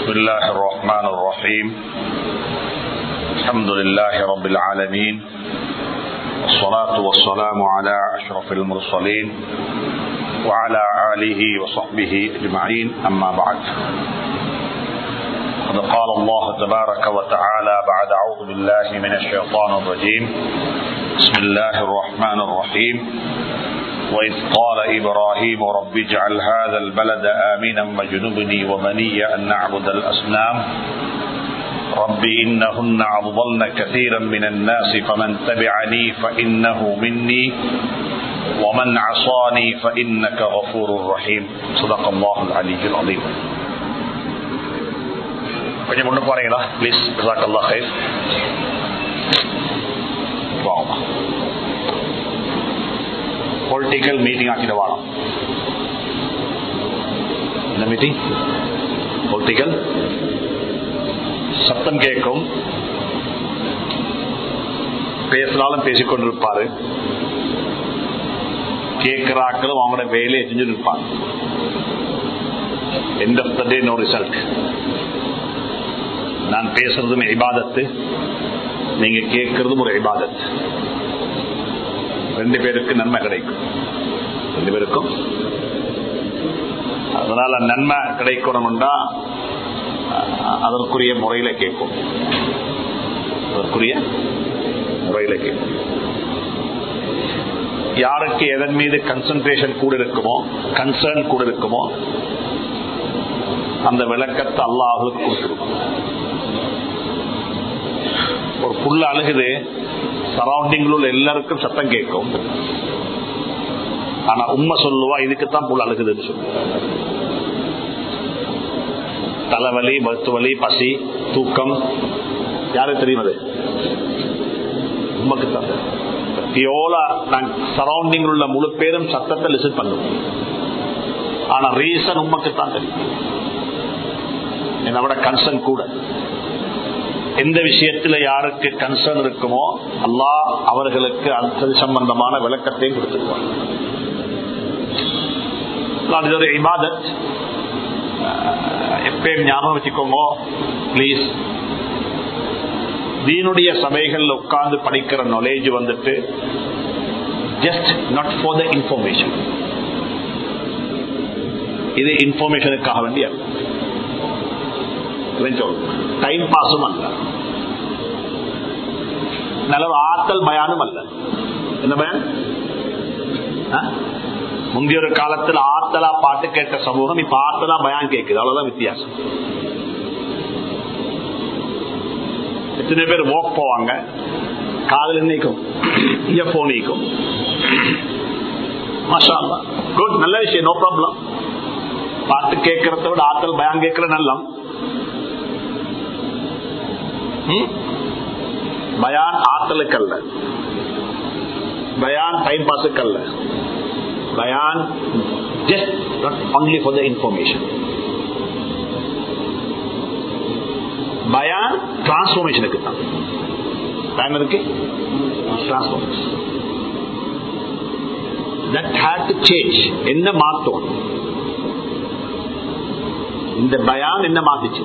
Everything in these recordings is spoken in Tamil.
بسم الله الرحمن الرحيم الحمد لله رب العالمين والصلاة والسلام على أشرف المرسلين وعلى آله وصحبه أجمعين أما بعد قد قال الله تبارك وتعالى بعد أعوذ بالله من الشيطان الرجيم بسم الله الرحمن الرحيم وإذ قال إبراهيم رب اجعل هذا البلد آمنا واجنبني وبني أن نعبد الأصنام رب إنهن أضلن كثيرا من الناس فمن تبعني فإنه مني ومن عصاني فإنك غفور رحيم صدق الله العلي العظيم கொஞ்சம் முன்ன போறீங்களா ப்ளீஸ் ஜசாக் அல்லா ஹைர் வாங்க பொலிட்டிக்கல் மீட்டிங் ஆக்கிட வாழம் என்ன மீட்டிங் பொலிட்டிக்கல் சத்தம் கேட்கும் பேசினாலும் பேசிக்கொண்டிருப்பாரு கேட்கிறாக்களும் அவங்களோட வேலையை செஞ்சுட்டு இருப்பாங்க end of the day no result நான் பேசுறதும் இபாதத்து நீங்க கேட்கறதும் ஒரு இபாதத் ரெண்டு பேருக்கு நன்மை கிடைக்கும் ரெண்டு பேருக்கும் அதனால நன்மை கிடைக்கணும்னா அதற்குரிய முறையில கேட்கும் அதற்குரிய முறையில கேட்கும் யாருக்கு எதன் மீது கன்சன்ட்ரேஷன் கூட இருக்குமோ கன்சர்ன் கூட இருக்குமோ அந்த விளக்கத்தை அல்லாஹுக்கு கொடுத்துருக்கும் ஒரு புல்ல அழுகுது சரௌண்டிங்ல உள்ள எல்லாருக்கும் சத்தம் கேட்கும் ஆனா உண்மை சொல்லுவா இதுக்குத்தான் புல் அழுகுதுன்னு சொல்லுவா தலைவலி வயிற்று வலி பசி தூக்கம் யாருக்கு தெரியும் அது உண்மைக்குத்தான் சரௌண்டிங் உள்ள முழு பேரும் சத்தத்தை லிசன் பண்ணுவோம் ஆனா ரீசன் உண்மைக்குத்தான் தெரியும் என்னை விட கன்சர்ன் கூட எந்த விஷயத்துல யாருக்கு கன்சர்ன் இருக்குமோ அல்லா அவர்களுக்கு அது சம்பந்தமான விளக்கத்தையும் கொடுத்துருவார் இது ஒரு இபாதத் எப்பயும் ஞாபகம் வச்சுக்கோங்க பிளீஸ் தீனுடைய சபைகள்ல உட்கார்ந்து படிக்கிற நாலேஜ் வந்துட்டு just not for the information இது இன்ஃபர்மேஷனுக்காக வேண்டிய டைம் பாஸும் அல்ல நல்ல ஆத்தல் பயானும் அல்ல என்ன பயன் முந்தைய ஒரு காலத்தில் ஆத்தலா பாட்டு கேட்ட சமூகம் இப்ப ஆத்தலா பயான் கேட்குது அவ்வளவுதான் வித்தியாசம் எத்தனை பேர் வாக் போவாங்க காதல் நீக்கும் இயர்போன் நீக்கும் குட் நல்ல விஷயம் நோ ப்ராப்ளம் பாட்டு கேட்கறத விட ஆத்தல் பயான் கேட்கற நல்லம் பயான் ஆத்தலுக்கு அல்ல பயான் டைம் பாஸுக்கு அல்ல பயான் just not only for the information பயான் டிரான்ஸ்பர்மேஷனுக்கு தான் பயன் இருக்கு transformation that had to change என்ன மாத்தோம் இந்த பயான் என்ன மாத்திச்சு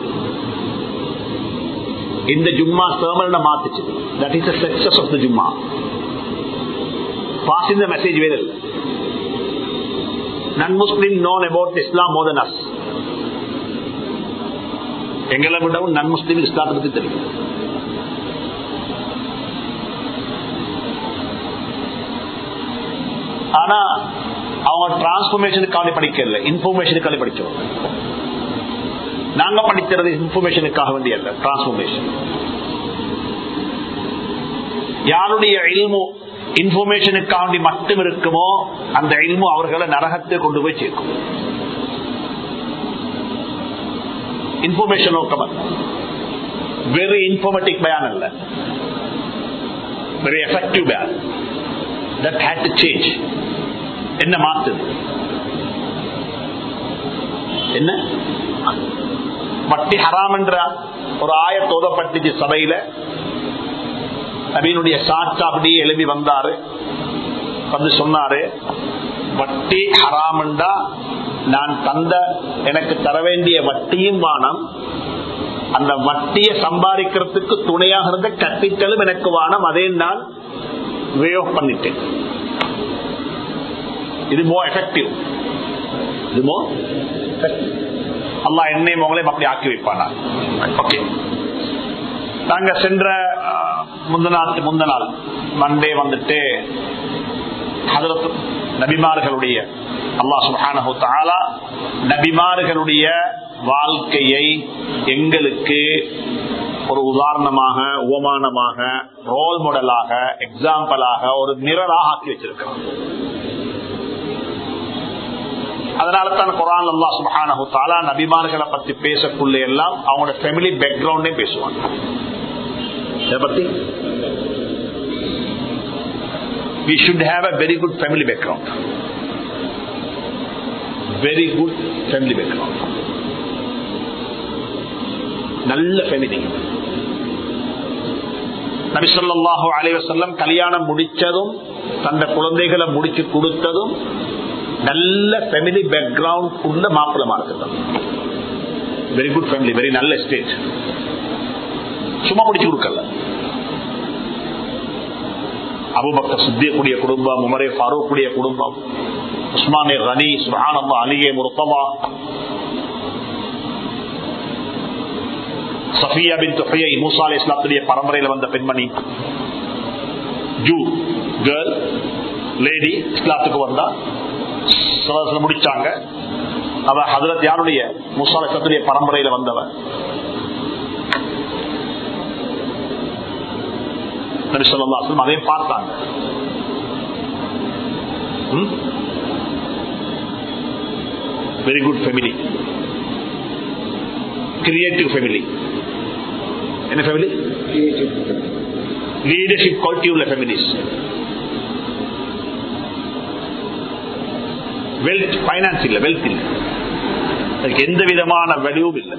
இந்த ஜும்மா சர்மல்ன மாத்துச்சு that is success of the ஜும்மா பாசிங் த மெசேஜ் வேற இல்லை non Muslim known about Islam more than us எங்களை விடவும் நன் முஸ்லிம் இஸ்லாத்தை பத்தி தெரியும் ஆனா அவங்க டிரான்ஸ்பர்மேஷனுக்காக படிக்கல இன்ஃபர்மேஷனுக்காக படிச்சோம் நாங்க படிக்கிறது இன்ஃபர்மேஷனுக்காக வேண்டிய அல்ல டிரான்ஸ்பர்மேஷன் யாருடைய இல்மு இன்ஃபர்மேஷனுக்காக மட்டும் இருக்குமோ அந்த இல்மு அவர்களை நரகத்தை கொண்டு போய் சேர்க்கும் இன்ஃபர்மேஷன் நோக்கம் அல்ல வெரி இன்ஃபர்மேட்டிக் பயான் அல்ல வெரி எஃபெக்டிவ் பேன் தட் ஹேட் டு சேஞ்ச் என்ன மாத்துது என்ன வட்டி ஹராம் என்ற ஒரு ஆயத் ஓதப்பட்டுச்சு சபையில நபீனுடைய சாட்சா அப்படியே எழுதி வந்தாரு வந்து சொன்னாரு வட்டி ஹராமண்டா நான் தந்த எனக்கு தர வேண்டிய வட்டியும் வானம் அந்த வட்டியை சம்பாதிக்கிறதுக்கு துணையாக இருந்த கேபிட்டலும் எனக்கு வானம் அதே நான் வே ஆஃப் பண்ணிட்டேன் இது மோ எஃபெக்டிவ் இது மோ அல்லா என்னையும் உங்களையும் அப்படி ஆக்கி வைப்பானா ஓகே நாங்க சென்ற முந்தநாத்து முந்த நாள் மண்டே வந்துட்டு ஹதரத் நபிமார்களுடைய அல்லா சுஹானஹு தாலா நபிமார்களுடைய வாழ்க்கையை எங்களுக்கு ஒரு உதாரணமாக உபமானமாக ரோல் மாடலாக எக்ஸாம்பிளாக ஒரு நிரலாக ஆக்கி வச்சிருக்கிறோம் அதனால தான் குரான் அல்லா சுபஹானஹு தாலா நபிமார்களை பத்தி பேசக்குள்ள எல்லாம் அவங்களோட ஃபேமிலி பேக்ரவுண்டே பேசுவாங்க இதை பத்தி we should have a very good family background very good family background நல்ல ஃபேமிலி நபிசல்லாஹு அலைவசல்லம் கல்யாணம் முடிச்சதும் தந்த குழந்தைகளை முடிச்சு கொடுத்ததும் நல்ல ஃபேமிலி பேக்ரவுண்ட் உள்ள மாப்பிளமா இருக்குதான் வெரி குட் ஃபேமிலி வெரி நல்ல ஸ்டேட் சும்மா முடிச்சு கொடுக்கல அபுபக்கர் சித்தியக்கூடிய குடும்பம் உமரே ஃபாரூக்குடைய குடும்பம் உஸ்மானே ரனி சுஹானம்மா அலியே முருத்தமா சஃபியா பின் தொகையை மூசா அலி இஸ்லாத்துடைய பரம்பரையில் வந்த பெண்மணி ஜூ கேர்ள் லேடி இஸ்லாத்துக்கு வந்தா முடிச்சாங்க அவ ஹதரத் யாருடைய மூசா அலி இஸ்லாத்துடைய பரம்பரையில் வந்தவன் நபி சொல்லா அதையும் பார்த்தாங்க very good family creative family என்ன ஃபேமிலி லீடர்ஷிப் குவாலிட்டி உள்ள ஃபேமிலிஸ் வெல்த் பைனான்ஸ் இல்ல வெல்த் இல்ல அதுக்கு எந்த விதமான வேல்யூவும் இல்லை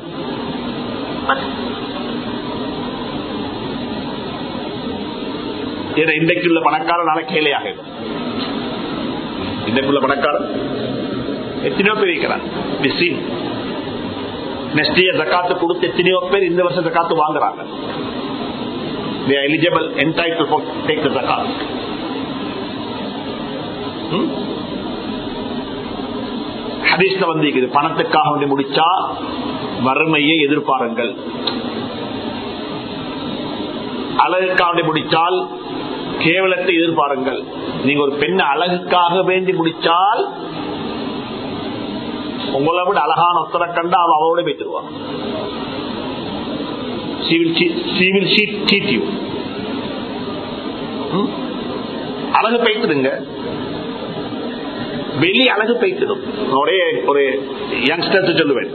இன்றைக்குள்ள பணக்காரன் நாளைக்கு ஏழையாகிடும் இன்றைக்குள்ள பணக்காரன் எத்தனையோ பேர் இருக்கிறான் நெக்ஸ்ட் இயர் ஜக்காத்து கொடுத்து எத்தனையோ பேர் இந்த வருஷம் ஜக்காத்து வாங்குறாங்க they are eligible entitled for take the zakat ஹதீஸ்ல வந்து இது பணத்துக்காக வேண்டி முடிச்சா வறுமையை எதிர்பாருங்கள் அழகுக்காக வேண்டி முடிச்சால் கேவலத்தை எதிர்பாருங்கள் நீங்க ஒரு பெண் அழகுக்காக வேண்டி முடிச்சால் உங்களை விட அழகான ஒத்தரை கண்டா அவ அவளோட போய்த்துருவான் அழகு பைத்துடுங்க வெளி அழகு பைத்திடும் ஒரே ஒரு யங்ஸ்டர் சொல்லுவேன்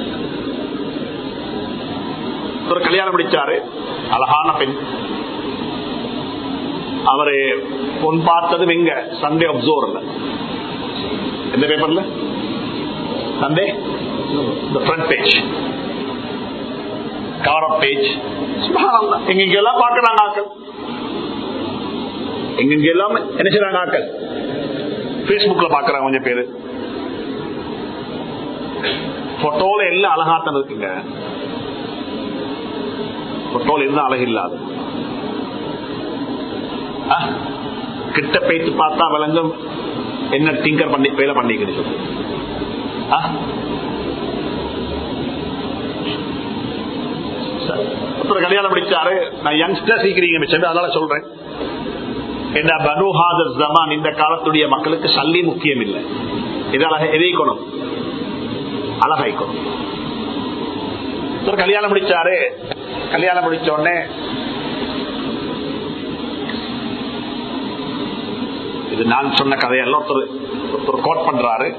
ஒரு கல்யாணம் முடிச்சாரு அழகான பெண் அவரு பொன் பார்த்ததும் எங்க சண்டே அப்சோர்ல எந்த பேப்பர்ல Sunday front page cover page எங்கெங்கெல்லாம் பார்க்கறாங்க ஆக்கள் எங்கெங்கெல்லாம் என்ன செய்யறாங்க ஆக்கள் பேஸ்புக்ல பாக்குறாங்க கொஞ்சம் பேரு போட்டோல எல்லாம் அழகாத்தான் இருக்குங்க போட்டோல இருந்தா அழகு இல்லாது கிட்ட பேத்து பார்த்தா விளங்கும் என்ன டிங்கர் பண்ணி வேலை பண்ணிக்கிட்டு சொல்லு ஒருத்தர் கல்யாணம் முடிச்சாரு நான் யங்ஸ்டர் சீக்கிரீங்க மிச்சம் அதனால சொல்றேன் என்ன பனுஹாத ஜமான் இந்த காலத்துடைய மக்களுக்கு சல்லி முக்கியம் இல்லை இது அழக எதைக்கணும் அழகாய்க்கணும் ஒருத்தர் கல்யாணம் முடிச்சாரு கல்யாணம் முடிச்ச உடனே இது நான் சொன்ன கதையெல்லாம் ஒருத்தர் ஒருத்தர் கோட் பண்றாரு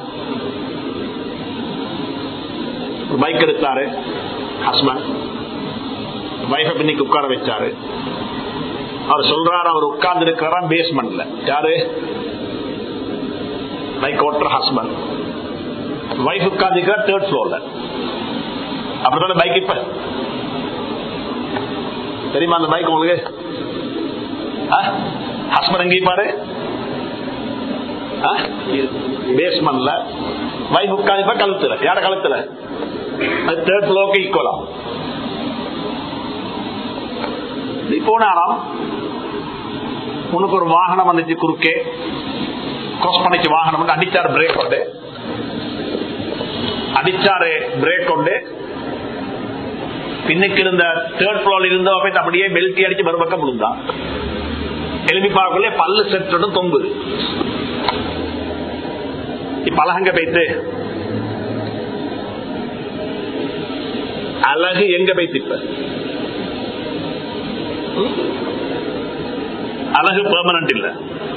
பைக் எடுத்தாரு ஹஸ்பண்ட் வைஃபை பின்னிக்கு உட்கார வச்சாரு அவர் சொல்றாரு அவர் உட்கார்ந்து இருக்கிறாரா பேஸ்மெண்ட்ல யாரு பைக் ஓட்டுற ஹஸ்பண்ட் வைஃப் உட்கார்ந்து இருக்கிற தேர்ட் ஃபிளோர்ல அப்படித்தானே பைக் இப்ப தெரியுமா அந்த பைக் உங்களுக்கு ஹஸ்பண்ட் எங்கே பாரு பேஸ்மெண்ட்ல வைஃப் உட்காந்து கழுத்துல யார கழுத்துல அது தேர்ட் ஃபிளோருக்கு ஈக்குவலா இப்படி போனாராம் உனக்கு ஒரு வாகனம் வந்துச்சு குறுக்கே கிராஸ் பண்ணிச்சு வாகனம் வந்து அடிச்சாரு பிரேக் கொண்டு அடிச்சாரு பிரேக் கொண்டு பின்னுக்கு இருந்த தேர்ட் ஃபிளோர் இருந்த போய் அப்படியே பெல்ட்டி அடிச்சு மறுபக்கம் விழுந்தான் எழுப்பி பார்க்கல பல்லு செட்டு தொங்குது இப்ப அழகங்க போய்த்து அழகு எங்க போய்த்து இப்ப ம்? அழகு பெர்மனன்ட் இல்ல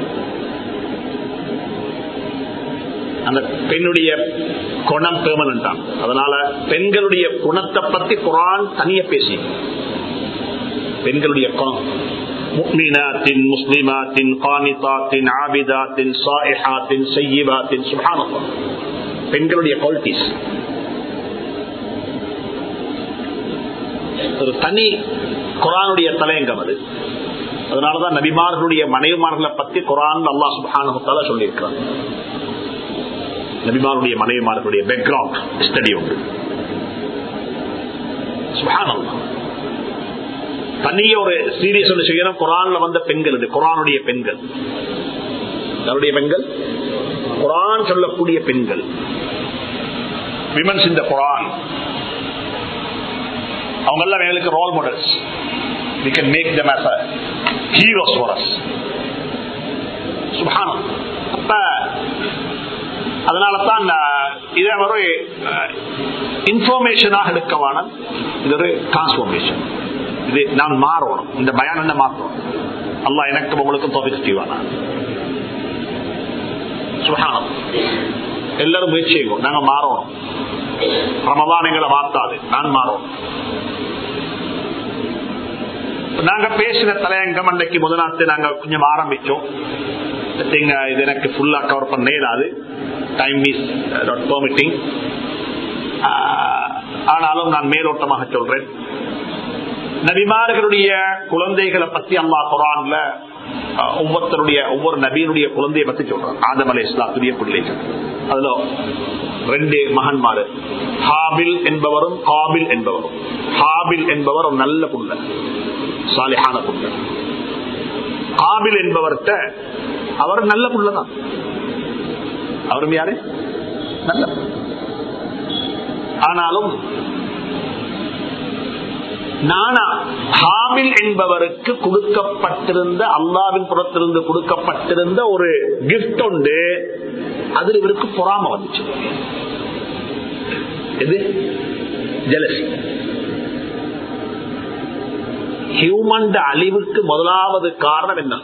அந்த பெண்ணுடைய குணம் பெர்மனன்ட் தான் அதனால பெண்களுடைய குணத்தை பத்தி குரான் தனிய பேசி பெண்களுடைய குணம் முக்மினாத்தின் முஸ்லிமாத்தின் கானிதாத்தின் ஆபிதாத்தின் சாயிஹாத்தின் செய்யிபாத்தின் சுபானத்தம் பெண்களுடைய குவாலிட்டிஸ் ஒரு தனி குரானுடைய தலையங்கம் அது அதனாலதான் நபிமார்களுடைய மனைவிமார்களை பத்தி குரான் அல்லா சுபானத்தால சொல்லியிருக்கிறான் நபிமாருடைய மனைவிமார்களுடைய பேக்ரவுண்ட் ஸ்டடி உண்டு சுபானல்லா தனிய ஒரு சீரியஸ் ஒன்று செய்யணும் குரான்ல வந்த பெண்கள் இது குரானுடைய பெண்கள் யாருடைய பெண்கள் குரான் சொல்லக்கூடிய பெண்கள் விமன்ஸ் இந்த குரான் அவங்க எல்லாம் எங்களுக்கு role models we can make them as a heroes for us சுபானம் அப்ப அதனால தான் இதை ஒரு இன்ஃபர்மேஷனாக எடுக்கவான இது ஒரு டிரான்ஸ்பர்மேஷன் இது நான் மாறணும் இந்த பயான் என்ன மாற்றணும் அல்லா எனக்கு உங்களுக்கும் தொகை செய்வானா சுகானம் எல்லாரும் முயற்சி செய்வோம் நாங்க மாறணும் ரமதான் எங்களை மாத்தாது நான் மாறணும் நாங்க பேசின தலையங்கம் அன்னைக்கு முதலாத்து நாங்க கொஞ்சம் ஆரம்பிச்சோம் இது எனக்கு ஃபுல்லா கவர் பண்ண இயலாது டைம் இஸ் நாட் பெர்மிட்டிங் ஆனாலும் நான் மேலோட்டமாக சொல்றேன் நபிமார்களுடைய குழந்தைகளை பத்தி அல்லா குரான்ல ஒவ்வொருத்தருடைய ஒவ்வொரு நபியினுடைய குழந்தையை பத்தி சொல்றான் ஆதம் அலை இஸ்லாத்துடைய பிள்ளைகள் அதுல ரெண்டு மகன்மாரு ஹாபில் என்பவரும் காபில் என்பவரும் ஹாபில் என்பவர் ஒரு நல்ல புள்ள சாலிஹான புள்ள காபில் என்பவர்கிட்ட அவர் நல்ல புள்ளதான் அவரும் யாரு நல்ல ஆனாலும் நானா ஹாமில் என்பவருக்கு கொடுக்கப்பட்டிருந்த அல்லாவின் புறத்திலிருந்து கொடுக்கப்பட்டிருந்த ஒரு கிஃப்ட் உண்டு அதில் இவருக்கு பொறாம வந்துச்சு எது ஜலசி ஹியூமன் அழிவுக்கு முதலாவது காரணம் என்ன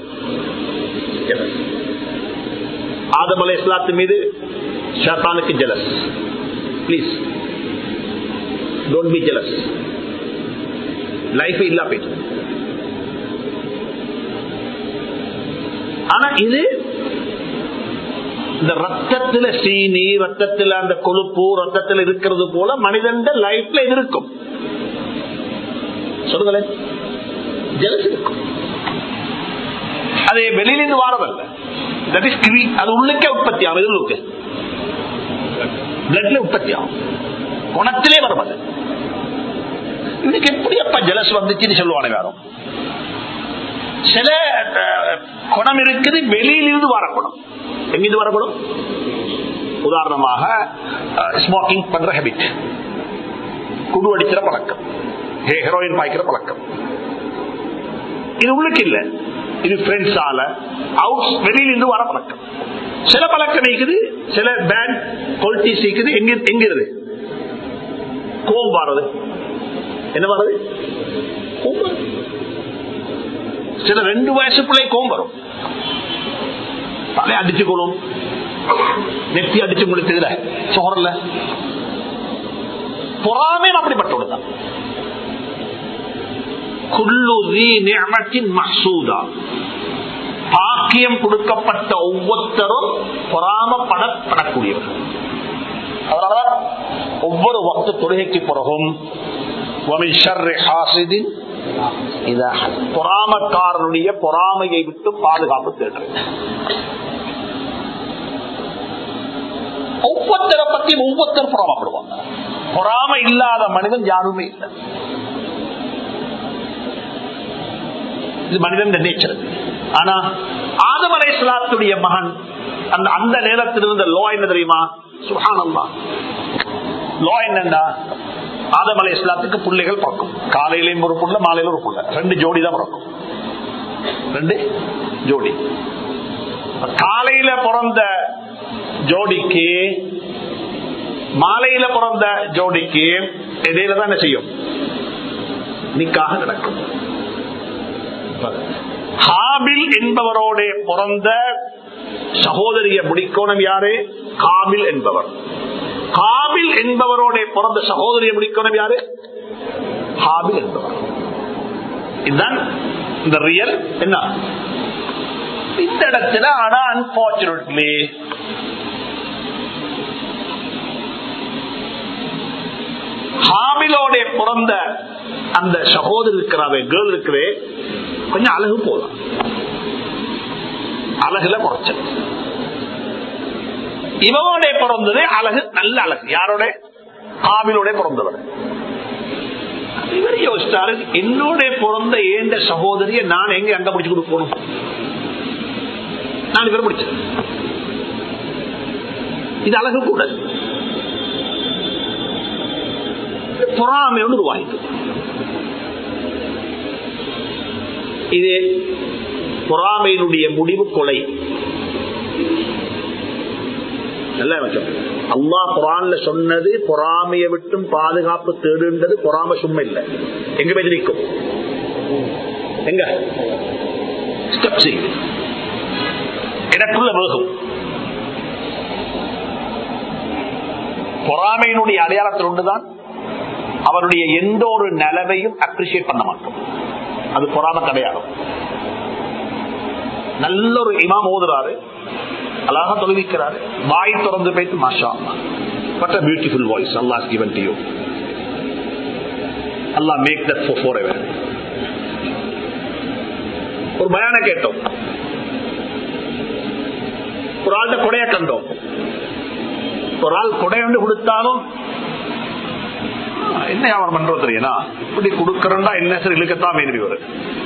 ஆதம் அலை இஸ்லாத்து மீது ஷாத்தானுக்கு jealous please don't be jealous life இல்லா போயிட்டு ஆனா இது இந்த ரத்தத்துல சீனி ரத்தத்துல அந்த கொழுப்பு ரத்தத்துல இருக்கிறது போல மனிதன் லைஃப்ல இது இருக்கும் சொல்லுங்களேன் ஜலஸ் இருக்கும் அது வெளியிலிருந்து வாரதல்ல தட் இஸ் கிரி அது உள்ளுக்கே உற்பத்தி ஆகும் இது உள்ளுக்கு பிளட்ல உற்பத்தி ஆகும் குணத்திலே வரவது இதுக்கு எப்படி அப்ப ஜலஸ் வந்துச்சுன்னு சொல்லுவானே வேறும் சில குணம் இருக்குது வெளியிலிருந்து வர குணம் எங்கிருந்து வர குணம் உதாரணமாக ஸ்மோக்கிங் பண்ற ஹேபிட் குடு அடிக்கிற பழக்கம் ஹெரோயின் பாய்க்கிற பழக்கம் இது உள்ளுக்கு இல்ல இது ஃப்ரெண்ட்ஸால அவுட் வெளியிலிருந்து வர பழக்கம் சில பழக்கம் இருக்குது சில பேண்ட் குவாலிட்டிஸ் இருக்குது எங்க எங்கிறது கோம் வாரது என்ன வருது சில ரெண்டு வயசு பிள்ளை கோம் வரும் தலை அடிச்சுக்கணும் நெத்தி அடிச்சு முடிச்சதுல சோறல பொறாமே அப்படிப்பட்டவனுதான் பாக்கியம் கொடுக்கப்பட்ட ஒவ்வொருத்தரும் பொறாமப்படப்படக்கூடியவர்கள் அதனாலதான் ஒவ்வொரு வக்த தொழுகைக்கு பிறகும் பொறாமக்காரனுடைய பொறாமையை விட்டு பாதுகாப்பு தேடுறேன் ஒவ்வொருத்தரை பத்தி ஒவ்வொருத்தர் பொறாமப்படுவாங்க பொறாம இல்லாத மனிதன் யாருமே இல்லை இது மனிதன் நேச்சர் ஆனா ஆதம் அலை இஸ்லாத்துடைய மகன் அந்த அந்த நேரத்தில் இருந்த லோ என்ன தெரியுமா சுஹானல்லா லோ என்னண்டா ஆதம் அலை இஸ்லாத்துக்கு பிள்ளைகள் பிறக்கும் காலையிலையும் ஒரு புள்ள மாலையில ஒரு புள்ள ரெண்டு ஜோடி தான் பிறக்கும் ரெண்டு ஜோடி காலையில பிறந்த ஜோடிக்கு மாலையில பிறந்த ஜோடிக்கு இடையில தான் என்ன செய்யும் நிக்காக நடக்கும் ஹாபில் என்பவரோட பிறந்த சகோதரிய முடிக்கோணம் யாரு காபில் என்பவர் காபில் என்பவரோட பிறந்த சகோதரிய முடிக்கோணம் யாரு ஹாபில் என்பவர் இதுதான் இந்த ரியல் என்ன இந்த இடத்துல ஆனா அன்பார்ச்சுனேட்லி ஹாமிலோட பிறந்த அந்த சகோதரி இருக்கிறாவே கேர்ள் இருக்கிறே கொஞ்சம் அழகு போலாம் அழகுல குறைச்சல் இவனோட பிறந்தது அழகு நல்ல அழகு யாரோட ஹாமிலோட பிறந்தவர் இவர் யோசிச்சாரு என்னோட பிறந்த ஏண்ட சகோதரிய நான் எங்க அங்க முடிச்சு கொடுக்கணும் நான் இவர் முடிச்சேன் இது அழகு கூட பொறாமையோடு உருவாகிட்டு இது பொறாமையினுடைய முடிவு கொலை அல்லா குரான்ல சொன்னது பொறாமையை விட்டும் பாதுகாப்பு தேடுன்றது பொறாம சும்மா இல்லை எங்க போய் நிற்கும் எங்க ஸ்டெப் செய்யுது எனக்குள்ள வேகம் பொறாமையினுடைய அடையாளத்தில் ஒன்றுதான் அவருடைய எந்த ஒரு நிலவையும் அப்ரிசியேட் பண்ண மாட்டோம் அது பொறாம அடையாளம் நல்ல ஒரு இமாம் ஓதுறாரு அழகா தொழுவிக்கிறாரு வாய் திறந்து போயிட்டு மாஷா பட் அ பியூட்டிஃபுல் வாய்ஸ் அல்லாஹ் given to you அல்லா மேக் தட் for forever ஒரு பயான கேட்டோம் ஒரு ஆள்கிட்ட கொடைய கண்டோம் ஒரு ஆள் கொடை வந்து கொடுத்தாலும் என்ன வியாபாரம் பண்றது தெரியுமா இப்படி கொடுக்கறா என்ன சார் இழுக்கத்தான் வேணும் இவர்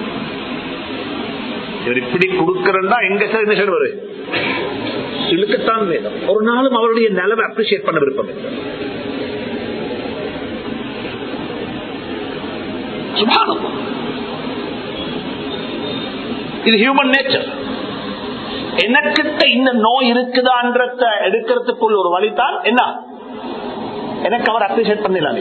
இவர் இப்படி கொடுக்கறா எங்க சார் என்ன சார் வரு இழுக்கத்தான் வேணும் ஒரு நாளும் அவருடைய நிலவை அப்ரிசியேட் பண்ண விருப்பம் இல்லை சுபானம் இது ஹியூமன் நேச்சர் எனக்கிட்ட இந்த நோய் இருக்குதான்றத எடுக்கிறதுக்குள்ள ஒரு வழிதான் என்ன எனக்கு அவர் அப்ரிசியேட் பண்ணலாம்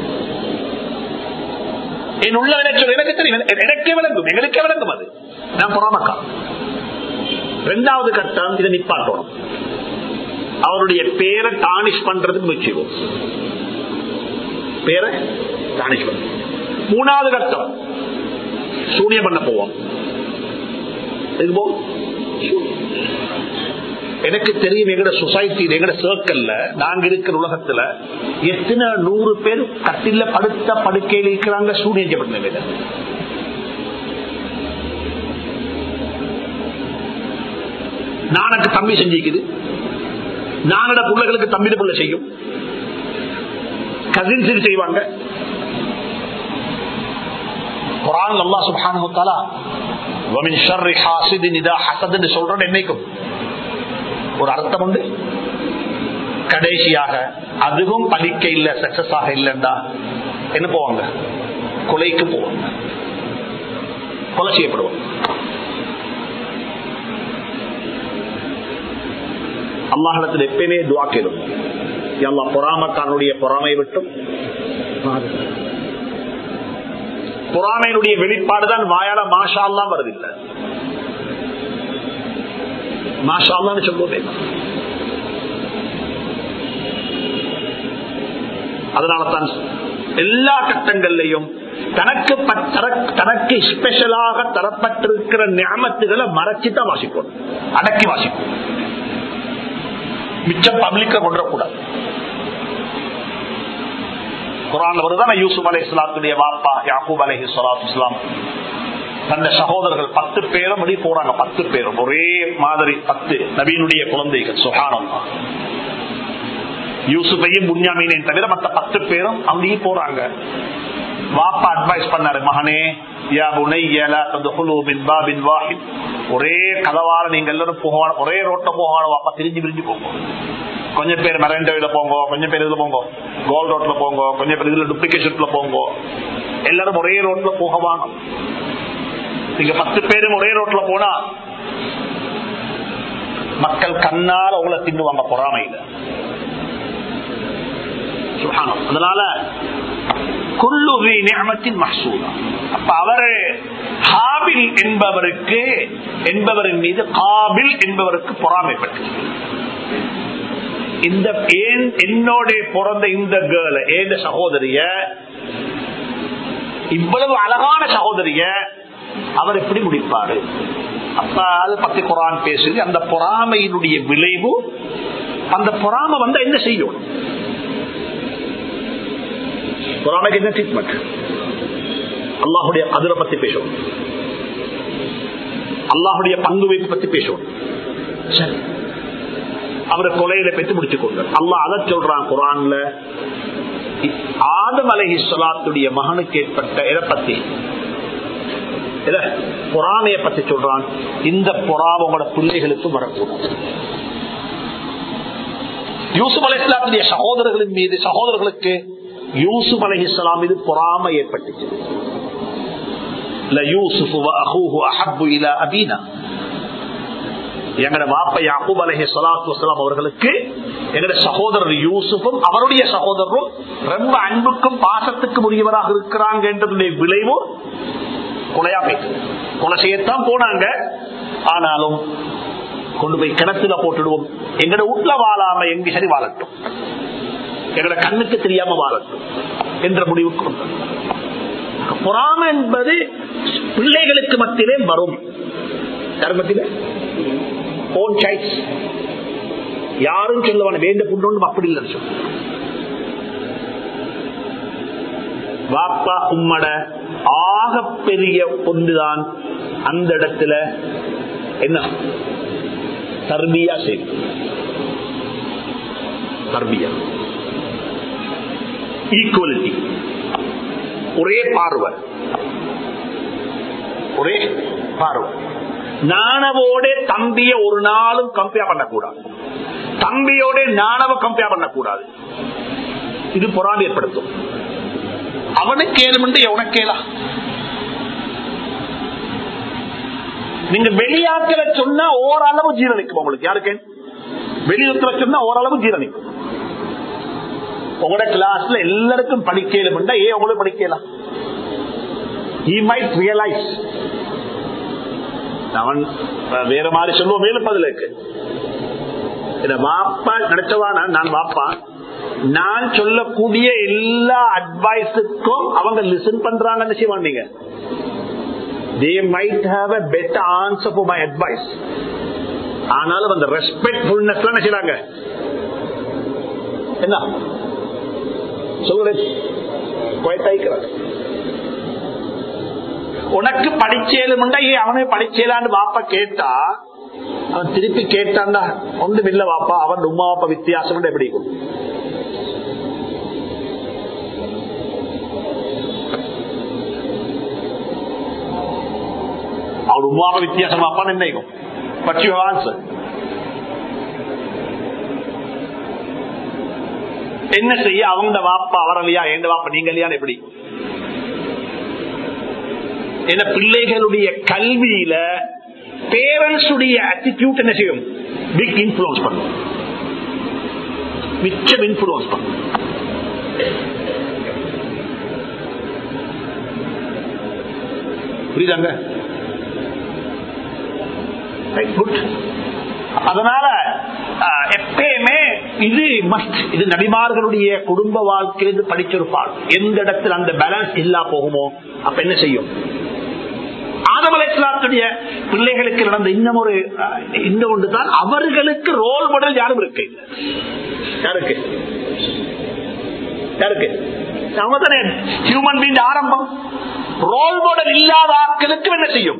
என் உள்ள எனக்கு தெரியும் எனக்கே விளங்கும் எங்களுக்கே விளங்கும் அது நான் பொறாமக்கா ரெண்டாவது கட்டம் இதை நிப்பாட்டணும் அவருடைய பேரை டானிஷ் பண்றதுக்கு முயற்சிவோம் பேரை டானிஷ் பண்ண மூணாவது கட்டம் சூனியம் பண்ண போவோம் எனக்கு தெரியும் எங்கட சொசைட்டி எங்கட சர்க்கிள்ல நாங்க இருக்கிற உலகத்துல எத்தனை நூறு பேர் கட்டில படுத்த படுக்கையில் இருக்கிறாங்க சூனியப்பட்ட நானுக்கு தம்பி செஞ்சிக்குது நானோட பிள்ளைகளுக்கு தம்பி பிள்ளை செய்யும் கசின்ஸ் செய்வாங்க குரான் அல்லா சுபானு தாலா வமின் ஷர்ரி ஹாசிதின் இதா ஹசதுன்னு சொல்றேன் என்னைக்கும் ஒரு அர்த்தம் உண்டு கடைசியாக அதுவும் பலிக்க இல்ல சக்சஸ் ஆக இல்லைண்டா என்ன போவாங்க கொலைக்கு போவாங்க கொலை செய்யப்படுவாங்க அல்லாஹிடத்தில் எப்பயுமே துவா கேளும் எல்லா பொறாமக்காரனுடைய பொறாமையை விட்டும் பொறாமையினுடைய வெளிப்பாடுதான் வாயால மாஷால்லாம் வருதில்லை மாஷால்லான்னு சொல்லுவோமே அதனால தான் எல்லா கட்டங்கள்லையும் தனக்கு தனக்கு ஸ்பெஷலாக தரப்பட்டிருக்கிற ஞாபகத்துகளை மறைச்சுதான் வாசிப்போம் அடக்கி வாசிப்போம் மிச்சம் பப்ளிக்க கொண்டுடக்கூடாது குரான் வருதான் யூசுப் அலை இஸ்லாத்துடைய வாப்பா யாக்கூப் அலஹி சலாத்து இஸ்லாம் தன்னை சகோதரர்கள் பத்து பேரும் அப்படி போறாங்க பத்து பேரும் ஒரே மாதிரி பத்து நவீனுடைய குழந்தைகள் சுகானம் யூசுஃபையும் புன்யாமீனையும் தவிர மற்ற பத்து பேரும் அங்கேயும் போறாங்க வாப்பா அட்வைஸ் பண்ணாரு மகனே யா புனைய லா ததுகுலு மின் பாபின் வாஹித் ஒரே கதவால நீங்க எல்லாரும் போக ஒரே ரோட்ல போக வாப்பா திரிஞ்சு பிரிஞ்சு போங்க கொஞ்சம் பேர் மெரண்டோயில போங்க கொஞ்சம் பேர் இதுல போங்க கோல் ரோட்ல போங்க கொஞ்சம் பேர் இதுல டூப்ளிகேஷன்ல போங்க எல்லாரும் ஒரே ரோட்ல போக வாங்க நீங்க பத்து பேரும் ஒரே ரோட்ல போனா மக்கள் கண்ணால் உங்களை தின்னுவாங்க பொறாமையில சுப்ஹானல்லாஹ். அதனால குல்லுவி நியமத்தின் மஹசூலா அப்ப அவரு ஹாபில் என்பவருக்கு என்பவரின் மீது காபில் என்பவருக்கு பொறாமைப்பட்டு இந்த ஏன் என்னோட பிறந்த இந்த கேர்ள ஏந்த சகோதரிய இவ்வளவு அழகான சகோதரிய அவர் எப்படி முடிப்பாரு அப்ப அது பத்தி குரான் பேசுது அந்த பொறாமையினுடைய விளைவு அந்த பொறாமை வந்தா என்ன செய்யும் பொறாமைக்கு என்ன ட்ரீட்மெண்ட் அல்லாஹுடைய கதிரை பத்தி பேசுவோம் அல்லாஹுடைய பங்கு வைப்பு பத்தி பேசுவோம் சரி அவரை கொலையில பெற்று முடிச்சு கொண்டார் அல்லாஹ் அதை சொல்றான் குரான்ல ஆதம் அலஹி சொலாத்துடைய மகனுக்கு ஏற்பட்ட இதை பத்தி இத பொறாமையை பத்தி சொல்றான் இந்த பொறாம உங்களோட பிள்ளைகளுக்கு வரக்கூடாது யூசுப் அலி இஸ்லாத்துடைய சகோதரர்களின் மீது சகோதரர்களுக்கு யூசுப் அலி இஸ்லாம் மீது பொறாமை ஏற்பட்டுச்சு எங்கட வாப்ப யாக்கூப் அலஹி சலாத்து வசலாம் அவர்களுக்கு எங்கட சகோதரர் யூசுஃபும் அவருடைய சகோதரரும் ரொம்ப அன்புக்கும் பாசத்துக்கும் உரியவராக இருக்கிறாங்க என்றதுடைய விளைவு கொலையா போயிட்டு கொலை செய்யத்தான் போனாங்க ஆனாலும் கொண்டு போய் கிணத்துல போட்டுடுவோம் எங்கட வீட்டுல வாழாம எங்க சரி வாழட்டும் எங்கட கண்ணுக்கு தெரியாம வாழட்டும் என்ற முடிவுக்கு வந்தோம் பொறாமை என்பது பிள்ளைகளுக்கு மத்தியிலே வரும் யார் மத்தியில ஓன் சாய்ஸ் யாரும் சொல்லுவான வேண்ட புண்ணு அப்படி இல்லைன்னு சொல்ல வாப்பா உம்மட ஆக பெரிய ஒன்றுதான் அந்த இடத்துல என்ன தர்பியா செய்யும் தர்பியா ஈக்குவலிட்டி ஒரே பார்வை ஒரே பார்வை நாணவோட தம்பிய ஒரு நாளும் கம்பேர் பண்ணக்கூடாது தம்பியோட நாணவ கம்பேர் பண்ணக்கூடாது இது பொறாமை ஏற்படுத்தும் அவனுக்கு ஏழுமென்று உனக்கேலா நீங்க வெளியாக்கல சொன்னா ஓரளவு ஜீரணிக்கும் உங்களுக்கு யாருக்கு வெளியுறத்துல சொன்னா ஓரளவு ஜீரணிக்கும் உங்களோட கிளாஸ்ல எல்லாருக்கும் படிக்கலும் ஏன் உங்களுக்கு படிக்கலாம் he might realize அவன் வேற மாதிரி சொல்லுவோம் மேலும் பதில் இருக்கு வாப்பா நினைச்சவானா நான் வாப்பா நான் சொல்லக்கூடிய எல்லா அட்வைஸுக்கும் அவங்க லிசன் பண்றாங்கன்னு செய்வான் நீங்க they might have a better answer for my advice ஆனாலும் அந்த ரெஸ்பெக்ட்ஃபுல்னஸ் என்ன செய்றாங்க என்ன சொல்லுங்க குவைத்தாய்க்கிறாங்க உனக்கு படிச்சேலுமுண்டா ஏன் அவனே படிச்சேலான்னு வாப்பா கேட்டா அவன் திருப்பி கேட்டான்டா ஒன்றும் இல்ல வாப்பா அவன் உமா வாப்பா வித்தியாசம் எப்படி இருக்கும் அவன் உமாவை வித்தியாசம் வாப்பான்னு என்ன இருக்கும் பட் யூ ஆன்சர் என்ன செய்ய அவங்க வாப்பா அவரலையா எந்த வாப்பா நீங்க இல்லையான்னு எப்படி என்ன பிள்ளைகளுடைய கல்வியில பேரண்ட்ஸ் உடைய ஆட்டிடியூட் என்ன செய்யும் பிக் இன்ஃபுளுன்ஸ் பண்ணும் மிச்சம் இன்ஃபுளுன்ஸ் பண்ணும் புரியுதாங்க குட் அதனால எப்பயுமே இது மஸ்ட் இது நபிமார்களுடைய குடும்ப வாழ்க்கையிலிருந்து படிச்சிருப்பாள் எந்த இடத்துல அந்த பேலன்ஸ் இல்லா போகுமோ அப்ப என்ன செய்யும் ஆதமலேஸ்லாத்துடைய பிள்ளைகளுக்கு நடந்த இன்னும் ஒரு இந்த ஒன்று தான் அவர்களுக்கு ரோல் மாடல் யாரும் இருக்கு யாருக்கு யாருக்கு அவங்க தானே ஹியூமன் பீங் ஆரம்பம் ரோல் மாடல் இல்லாத ஆட்களுக்கு என்ன செய்யும்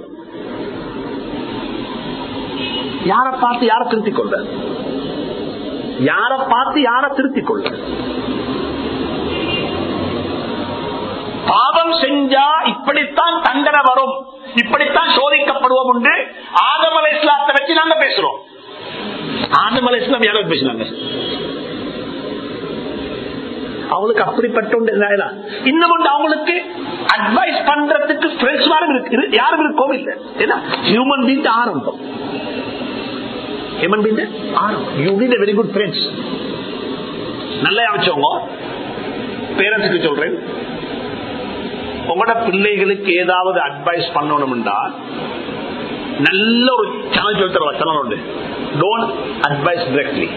யாரை பார்த்து யாரை திருத்திக் கொள்ள யாரை பார்த்து யாரை திருத்திக் கொள்ள பாவம் செஞ்சா இப்படித்தான் தண்டனை வரும் இப்படித்தான் சோதிக்கப்படுவோம் என்று ஆதமலை இஸ்லாத்தை வச்சு நாங்க பேசுறோம் ஆதமலை இஸ்லாம் யாரும் பேசினாங்க அவங்களுக்கு அப்படிப்பட்ட ஒன்று இல்ல. இன்னும் ஒன்று அவங்களுக்கு அட்வைஸ் பண்றதுக்கு ஃப்ரெண்ட்ஸ் யாரும் இருக்கு யாரும் இருக்கோ இல்ல ஏன்னா ஹியூமன் பீங் ஆரம்பம் ஹியூமன் பீங் ஆரம்பம் you need very good friends நல்லா அமைச்சவங்க பேரண்ட்ஸுக்கு சொல்றேன் உங்களோட பிள்ளைகளுக்கு ஏதாவது அட்வைஸ் பண்ணணும்டா நல்ல ஒரு சேனல் சொல்லி தருவா சேனல் உண்டு டோன்ட் அட்வைஸ் டிரெக்ட்லி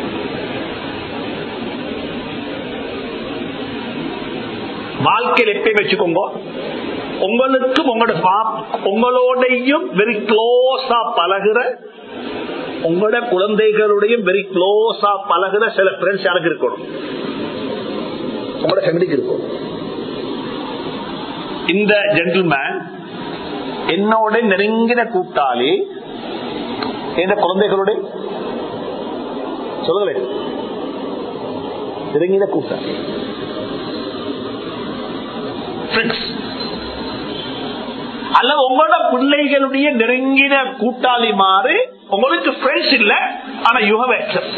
வாழ்க்கையில் எப்பயும் வச்சுக்கோங்க உங்களுக்கும் உங்களோட பா- உங்களோடையும் வெரி க்ளோஸா பழகுற உங்களோட குழந்தைகளுடையும் வெரி க்ளோஸா பழகுற சில ஃப்ரெண்ட்ஸ் யாருக்கு இருக்கணும் உங்களோட ஃபேமிலிக்கு இருக்கும் இந்த ஜென்டில்மேன் என்னோட நெருங்கின கூட்டாளி இந்த குழந்தைகளுடைய சொல்லுங்களேன் நெருங்கின கூட்டாளி Friends. அல்லது உங்களோட பிள்ளைகளுடைய நெருங்கின கூட்டாளி மாறு உங்களுக்கு ஃப்ரெண்ட்ஸ் இல்ல ஆனா யூ ஹவ் access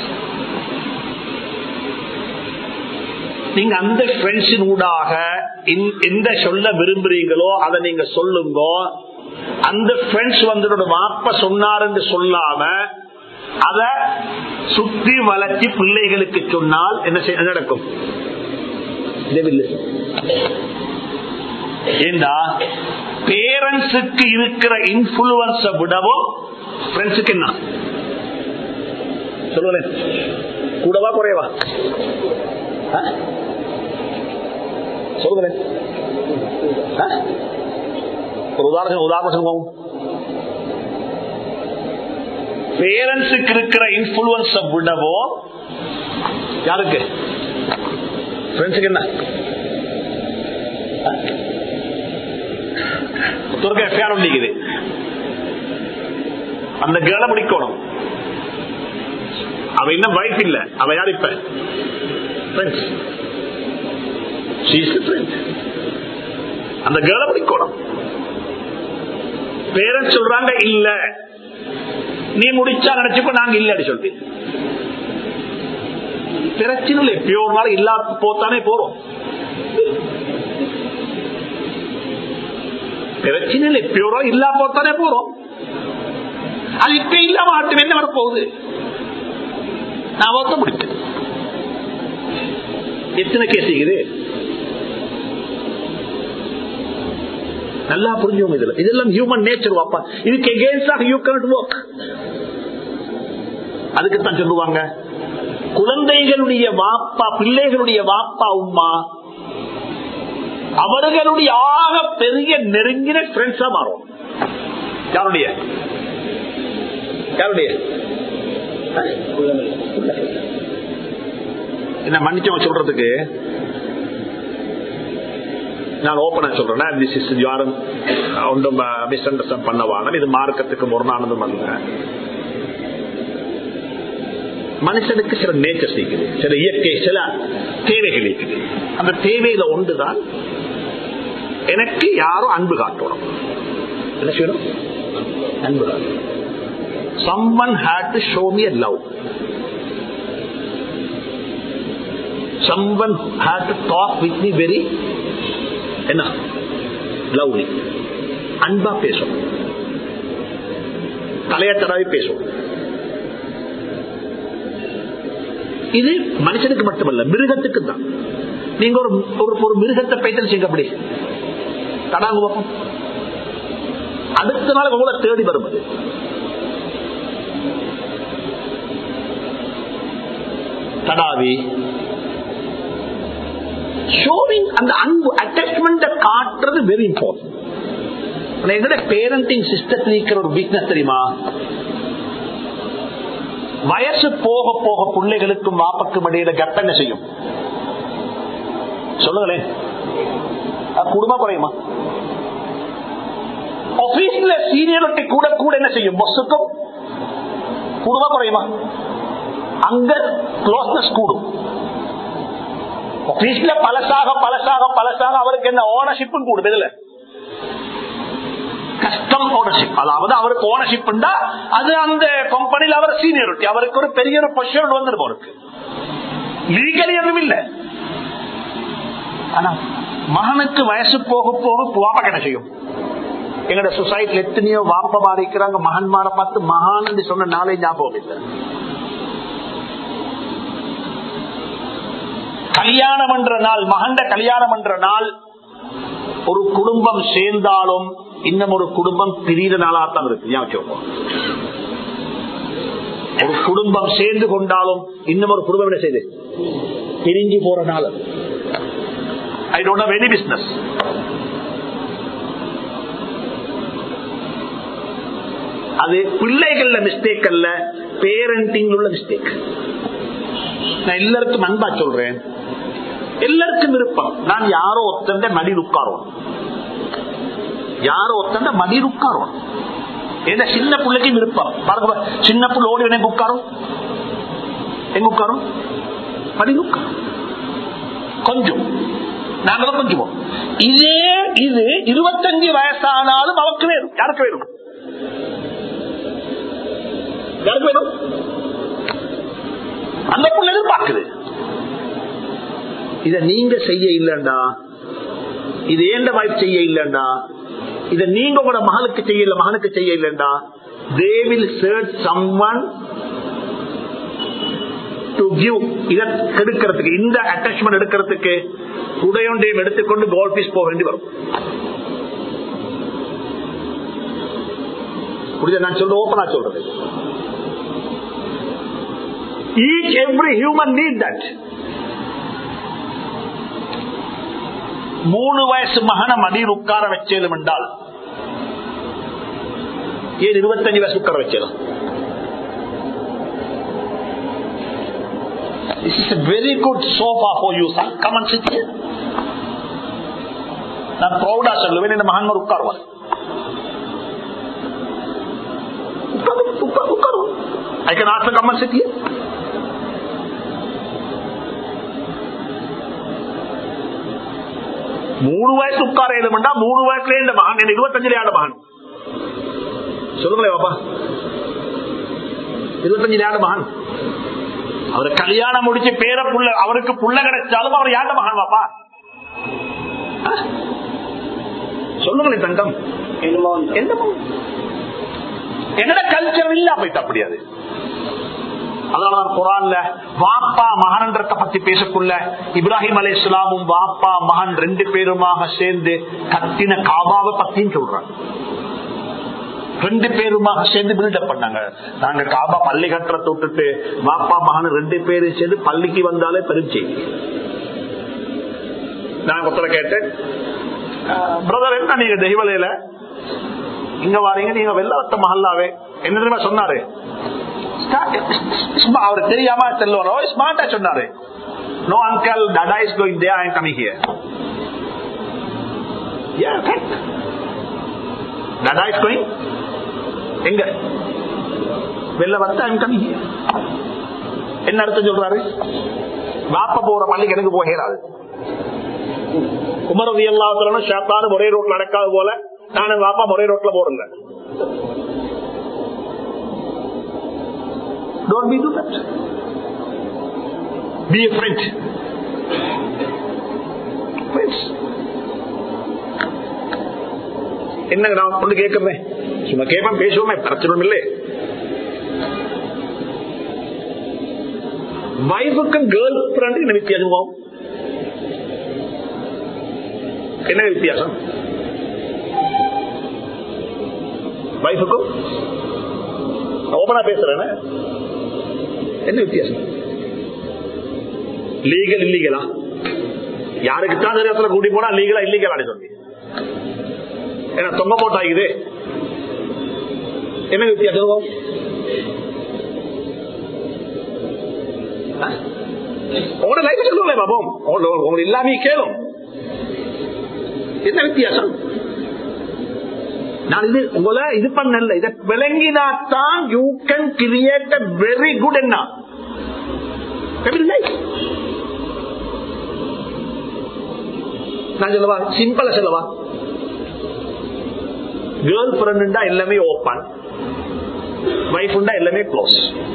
நீங்க அந்த ஃப்ரெண்ட்ஸின் ஊடாக இந்- எந்த சொல்ல விரும்புறீங்களோ அதை நீங்க சொல்லுங்க அந்த ஃப்ரெண்ட்ஸ் வந்து வாப்ப சொன்னாருன்னு சொல்லாம அத சுத்தி வளர்ச்சி பிள்ளைகளுக்கு சொன்னால் என்ன செய்ய என்ன நடக்கும் They will listen. ஏண்டா பேரண்ட்ஸுக்கு இருக்கிற இன்ஃபுளுன்ஸ விடவும் ஃப்ரெண்ட்ஸுக்கு என்ன சொல்லுங்களேன் கூடவா குறையவா ஆ? சொல்லுங்களேன் ஆ? ஒரு உதாரணம் உதாரணம் சொல்லுவோம் பேரண்ட்ஸுக்கு இருக்கிற இன்ஃபுளுன்ஸ விடவோ யாருக்கு ஃப்ரெண்ட்ஸுக்கு என்ன துறக்க எஃப்ஐஆர் ஒன்றிக்குது அந்த கேள முடிக்கணும் அவ இன்னும் வைஃப் இல்ல அவ யார் இப்ப ஃப்ரெண்ட்ஸ் அந்த கேள முடிக்கணும் பேரண்ட்ஸ் சொல்றாங்க இல்ல நீ முடிச்சா நினைச்சுப்ப நாங்க இல்ல அப்படி சொல்லி பிரச்சனை இல்லை எப்பயோ ஒரு நாள் இல்லா போத்தானே போறோம் பிரச்சனை இல்லை எப்பயோ ஒரு நாள் இல்லா போத்தானே போறோம் அது இப்ப இல்லாம ஆட்டம் என்ன வரப்போகுது நான் ஒத்த முடிப்பேன் எத்தனை கேஸ் இருக்குது நல்லா புரிஞ்சவங்க இதுல இதெல்லாம் ஹியூமன் நேச்சர் வாப்பா இதுக்கு எகேன்ஸ்டாக யூ கனட் ஒர்க் அதுக்குத்தான் சொல்லுவாங்க குழந்தைகளுடைய வாப்பா பிள்ளைகளுடைய வாப்பா உம்மா அவர்களுடைய ஆக பெரிய நெருங்கின ஃப்ரெண்ட்ஸா மாறும் யாருடைய யாருடைய என்ன மன்னிச்சவங்க சொல்றதுக்கு நான் ஓபனா சொல்றேன் திஸ் இஸ் யாரும் ஒன்றும் மிஸ் அண்டர்ஸ்டாண்ட் பண்ணவான இது மார்க்கத்துக்கு முரணானதும் அல்ல மனுஷனுக்கு சில நேச்சர் இருக்குது சில இயற்கை சில தேவைகள் இருக்குது அந்த தேவையில ஒன்றுதான் எனக்கு யாரும் அன்பு காட்டணும் என்ன செய்யணும் அன்பு காட்டணும் someone had to show me a love someone had to talk with me very என்ன லவ்லி அன்பா பேசும் தலையத்தராவி பேசும் இது மனுஷனுக்கு மட்டுமல்ல மிருகத்துக்கு தான் நீங்க ஒரு ஒரு ஒரு மிருகத்தை பைத்தல் செய்ய அப்படி தடாங்க பார்ப்போம் அடுத்த நாள் உங்களை தேடி வரும் அது தடாவி ஷோவிங் அந்த அன்பு அட்டாச்மெண்ட் காட்டுறது வெரி இம்பார்ட்டன்ட் எங்கட பேரண்டிங் சிஸ்டத்தில் இருக்கிற ஒரு வீக்னஸ் தெரியுமா வயசு போக போக பிள்ளைகளுக்கும் வாப்பக்கும் இடையில கப் என்ன செய்யும் சொல்லுங்களேன் குடும்பம் குறையுமா ஆபீஸ்ல சீனியரிட்டி கூட கூட என்ன செய்யும் பஸ்ஸுக்கும் குடும்பம் குறையுமா அங்க க்ளோஸ்னஸ் கூடும் ஆபீஸ்ல பழசாக பழசாக பழசாக அவருக்கு என்ன ஓனர்ஷிப்பும் கூடுது இதுல கஸ்டம் ஓனர்ஷிப் அதாவது அவருக்கு ஓனர்ஷிப் அது அந்த கம்பெனியில் அவர் சீனியரிட்டி அவருக்கு ஒரு பெரிய ஒரு பொசிஷன் வந்துடும் அவருக்கு லீகலி எதுவும் இல்லை ஆனா மகனுக்கு வயசு போக போக வாப்ப என்ன செய்யும் எங்கட சொசைட்டில எத்தனையோ வாப்ப பாதிக்கிறாங்க மகன்மார பார்த்து மகான் சொன்ன நாளே ஞாபகம் இல்லை கல்யாணம் என்ற நாள் மகண்ட கல்யாணம் என்ற நாள் ஒரு குடும்பம் சேர்ந்தாலும் இன்னும் ஒரு குடும்பம் பிரித நாளாத்தான் இருக்கு ஞாபகம் ஒரு குடும்பம் சேர்ந்து கொண்டாலும் இன்னும் ஒரு குடும்பம் என்ன செய்து பிரிஞ்சு போற நாள் I don't have any business அது பிள்ளைகள்ல மிஸ்டேக் அல்ல பேரண்டிங் உள்ள மிஸ்டேக் நான் எல்லாருக்கும் அன்பா சொல்றேன் எல்லாருக்கும் விருப்பம் நான் யாரோ ஒத்தந்த மடி உட்காரோம் யாரோ ஒத்தந்த மடி உட்காரோம் ஏன்னா சின்ன பிள்ளைக்கு விருப்பம் பாருங்க சின்ன புள்ள ஓடி எங்க உட்காரும் எங்க உட்காரும் மடி உட்காரும் கொஞ்சம் நாங்களும் கொஞ்சம் இதே இது இருபத்தஞ்சு வயசானாலும் அவருக்கு வேணும் யாருக்கு வேணும் யாருக்கு வேணும் அந்த புள்ள எதிர்பார்க்குது இத நீங்க செய்ய இல்லண்டா இது ஏண்ட வாய்ப்பு செய்ய இல்லண்டா இத நீங்க உங்களோட மகளுக்கு செய்ய இல்ல மகனுக்கு செய்ய இல்லண்டா they will search someone to give இத கெடுக்கிறதுக்கு இந்த அட்டாச்மெண்ட் எடுக்கிறதுக்கு உடையொன்றையும் எடுத்துக்கொண்டு கோல் பீஸ் போக வேண்டி வரும் புரியுது நான் சொல்ற ஓப்பனா சொல்றது each every human need that மூணு வயசு மகன மடியில் உட்கார வச்சேலும் என்றால் ஏன் இருபத்தஞ்சு வயசு உட்கார வச்சேலும் This is a very good sofa for you, son. Come and sit here. நான் ப்ரௌடா சொல்லுவேன் இந்த மகான்மார் உட்காருவார் உட்காருவார் I can ask come and sit here மூணு வயசு உட்கார எழுதுமெண்டா மூணு வயசுல இந்த மகன் இருபத்தஞ்சுல ஆண்ட மகன் சொல்லுங்களே பாப்பா இருபத்தஞ்சுல ஆண்ட மகன் அவர் கல்யாணம் முடிச்சு பேர புள்ள அவருக்கு புள்ள கிடைச்சாலும் அவர் யாண்ட மகன் பாப்பா சொல்லுங்களேன் தங்கம் என்னோட கல்ச்சர் இல்ல போயிட்டு அப்படியாது அதனாலதான் குரான்ல வாப்பா மகன்றத்தை பத்தி பேசக்குள்ள இப்ராஹிம் அலி இஸ்லாமும் வாப்பா மகன் ரெண்டு பேருமாக சேர்ந்து கத்தின காபாவை பத்தியும் சொல்றாங்க ரெண்டு பேருமாக சேர்ந்து பில்டப் பண்ணாங்க நாங்க காபா பள்ளி கட்டுறத விட்டுட்டு வாப்பா மகன் ரெண்டு பேரும் சேர்ந்து பள்ளிக்கு வந்தாலே பெருச்சி நான் ஒருத்தர கேட்டேன் பிரதர் என்ன நீங்க தெய்வலையில இங்க வாரீங்க நீங்க வெள்ளவத்த மஹல்லாவே என்ன தெரியுமா சொன்னாரு அவர் தெரியாம செல்லுவாரோ ஸ்மார்ட்டா சொன்னாரு no uncle dada is going there I coming here dada is going எங்க வெளில வந்து ஐம் கமிங் ஹியர் என்ன அர்த்தம் சொல்றாரு வாப்ப போற பள்ளிக்கு எனக்கு போகிறாது உமரதி எல்லாத்திலும் ஷாத்தானு ஒரே ரோட்ல நடக்காது போல நானும் வாப்பா ஒரே ரோட்ல போறேன் Don't be do that. Be a friend. Friends. என்னங்க நான் ஒன்று கேட்கிறேன் சும்மா கேட்பேன் பேசுவோமே பிரச்சனை இல்லை வைஃபுக்கும் கேர்ள் ஃப்ரெண்டு என்ன வித்தியாசம் என்ன வித்தியாசம் வைஃபுக்கும் ஓபனா பேசுறேன் என்ன வித்தியாசம் லீகல் இல்லீகலா யாருக்குத்தான் தெரியாத கூட்டி போனா லீகலா இல்லீகலா சொல்லி ஏன்னா தொங்க போட்டாக்குது என்ன வித்தியாசம் உங்களோட லைஃப் சொல்லுங்களே பாப்போம் உங்களுக்கு இல்லாம கேளும் என்ன வித்தியாசம் நான் இது உங்களை இது பண்ணல இதை விளங்கினாத்தான் you can create very good என்ன நான் சொல்லவா சிம்பிளா சொல்லவா கேர்ள் ஃபிரெண்டா எல்லாமே ஓப்பன் வைஃப்ண்டா எல்லாமே க்ளோஸ்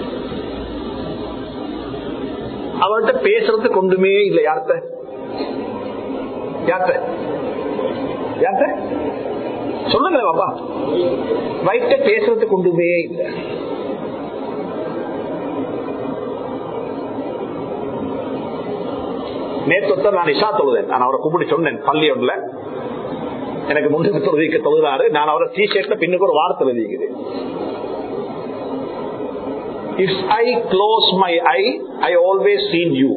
அவர்கிட்ட பேசுறது கொண்டுமே இல்லை யார்கிட்ட யார்கிட்ட யார்கிட்ட சொல்லுங்க பாப்பா வைஃப்ட பேசுறது கொண்டுமே இல்லை நேற்று நான் இஷா தொழுதேன் நான் அவரை கூப்பிட்டு சொன்னேன் பள்ளி ஒன்றுல எனக்கு முன்னுக்கு தொழுதிக்க தொழுதாரு நான் அவரை டி ஷர்ட்ல பின்னுக்கு ஒரு வார்த்தை எழுதிக்கிறேன் If I close my eye, I always seen you.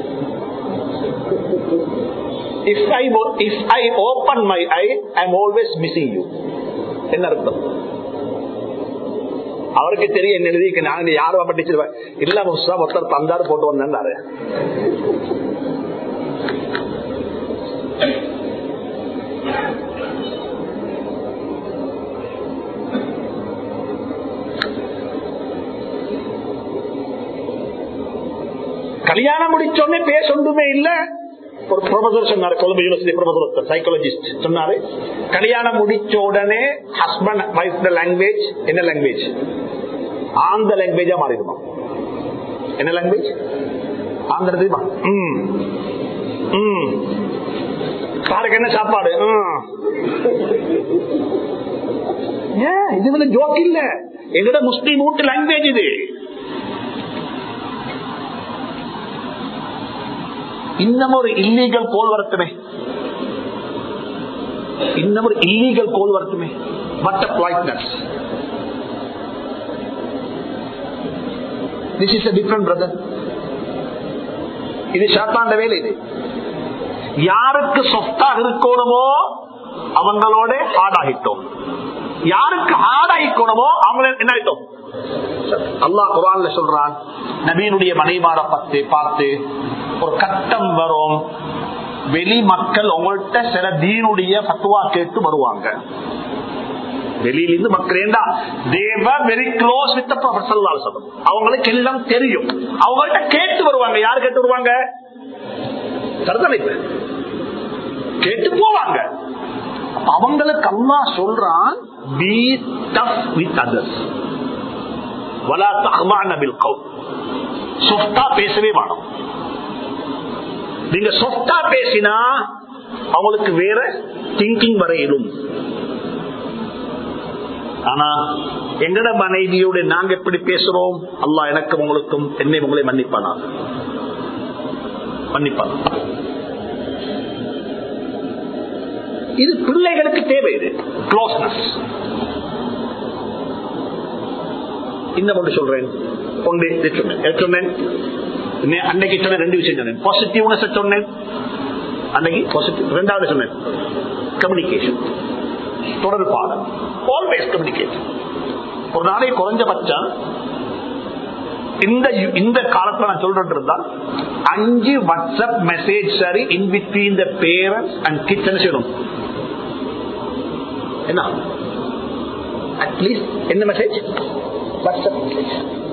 If I if I open my eye, I'm always missing you. என்ன அர்த்தம் அவருக்கு தெரியும் என்ன எழுதி நான் யாரும் படிச்சிருவேன் இல்ல முஸ்தா ஒருத்தர் தந்தாரு போட்டு வந்தாரு கல்யாணம் முடிச்சோடனே பேச ஒன்றுமே இல்ல ஒரு ப்ரொஃபசர் சொன்னாரு கொழும்பு யூனிவர்சிட்டி ப்ரொஃபசர் சைக்காலஜிஸ்ட் சொன்னாரு கல்யாணம் முடிச்ச உடனே ஹஸ்பண்ட் வைஃப் லாங்குவேஜ் என்ன லாங்குவேஜ் ஆந்த லாங்குவேஜா மாறிடுமா என்ன லாங்குவேஜ் ஆந்திர தெரியுமா ம் ம் சாருக்கு என்ன சாப்பாடு ஏன் இது வந்து ஜோக் இல்ல எங்கட முஸ்லீம் வீட்டு லாங்குவேஜ் இது இன்னும் ஒரு இல்லீகல் கோல் வரட்டுமே இன்னும் ஒரு இல்லீகல் கோல் வரட்டுமே but politeness this is different brother இது சாத்தாண்ட வேலை இது யாருக்கு சொத்தா இருக்கணுமோ அவங்களோட ஹார்ட் ஆகிட்டோம் யாருக்கு ஹார்ட் ஆகிக்கணுமோ அவங்கள என்ன ஆயிட்டோம் அல்லாஹ் குரான்ல சொல்றான் நபீனுடைய மனைவார பத்து பார்த்து ஒரு கட்டம் வரும் வெளி மக்கள் உங்கள்கிட்ட சில தீனுடைய பத்துவா கேட்டு வருவாங்க வெளியிலிருந்து மக்கள் ஏண்டா தேவர் வெரி க்ளோஸ் வித் சொல்லும் அவங்களுக்கு எல்லாம் தெரியும் அவங்கள்ட்ட கேட்டு வருவாங்க யாரு கேட்டு வருவாங்க கருத்தமைப்பு கேட்டு போவாங்க அவங்களுக்கு அம்மா சொல்றான் பி டஃப் வித் அதர்ஸ் வலா தஹ்மான பில் கவுல் சொஃப்டா பேசவே வேணும் நீங்க சொஃப்டா பேசினா அவங்களுக்கு வேற திங்கிங் வரையிலும் ஆனா எங்கட மனைவியோட நாங்க எப்படி பேசுறோம் அல்லா எனக்கும் உங்களுக்கும் என்னை உங்களை மன்னிப்பானா மன்னிப்பானா இது பிள்ளைகளுக்கு தேவை இது க்ளோஸ்னஸ் இன்னும் ஒன்று சொல்றேன் ஒன்று சொன்னேன் சொன்னேன் அன்னைக்கு சொன்ன ரெண்டு விஷயம் சொன்னேன் பாசிட்டிவ்னஸ் சொன்னேன் அன்னைக்கு பாசிட்டிவ் ரெண்டாவது சொன்னேன் கம்யூனிகேஷன் தொடர்பாளர் ஆல்வேஸ் கம்யூனிகேஷன் ஒரு நாளை குறைஞ்சபட்சம் இந்த இந்த காலத்துல நான் சொல்றேன் இருந்தா அஞ்சு வாட்ஸ்அப் மெசேஜ் சரி in between the parents and kids என்ன செய்யணும் என்ன அட்லீஸ்ட் என்ன message WhatsApp message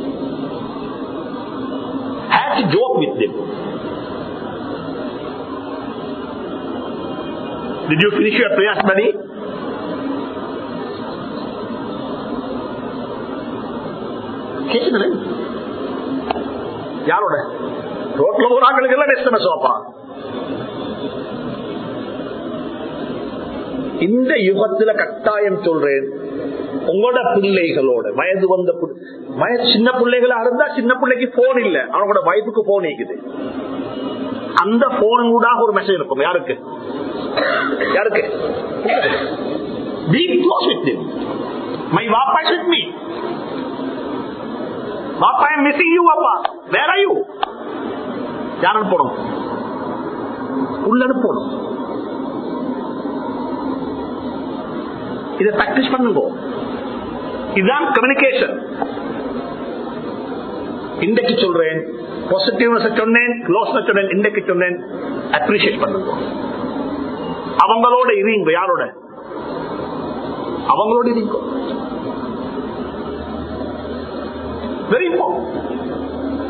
have to joke with them. Did you finish your prayers, buddy? கேட்குறேன் யாரோட ரோட்ல போறாங்களுக்கு எல்லாம் எஸ்எம்எஸ் வாப்பா இந்த யுகத்துல கட்டாயம் சொல்றேன் உங்களோட பிள்ளைகளோட வயது வந்த வயது சின்ன பிள்ளைகளா இருந்தா சின்ன பிள்ளைக்கு போன் இல்ல அவனோட வயதுக்கு போன் இருக்குது அந்த போன் கூட ஒரு மெசேஜ் இருக்கும் யாருக்கு யாருக்கு Be close with him. My Vapa is with me. Vapa, I am missing you, Vapa. Where are you? யார் அனுப்பணும் உள்ள அனுப்பணும் இதை பிராக்டிஸ் பண்ணுங்க இதுதான் கம்யூனிகேஷன் இன்றைக்கு சொல்றேன் பாசிட்டிவ்னஸ் சொன்னேன் க்ளோஸ்னஸ் சொன்னேன் இன்றைக்கு சொன்னேன் அப்ரிஷியேட் பண்ணுங்க அவங்களோட இருங்க யாரோட அவங்களோட இருங்க வெரி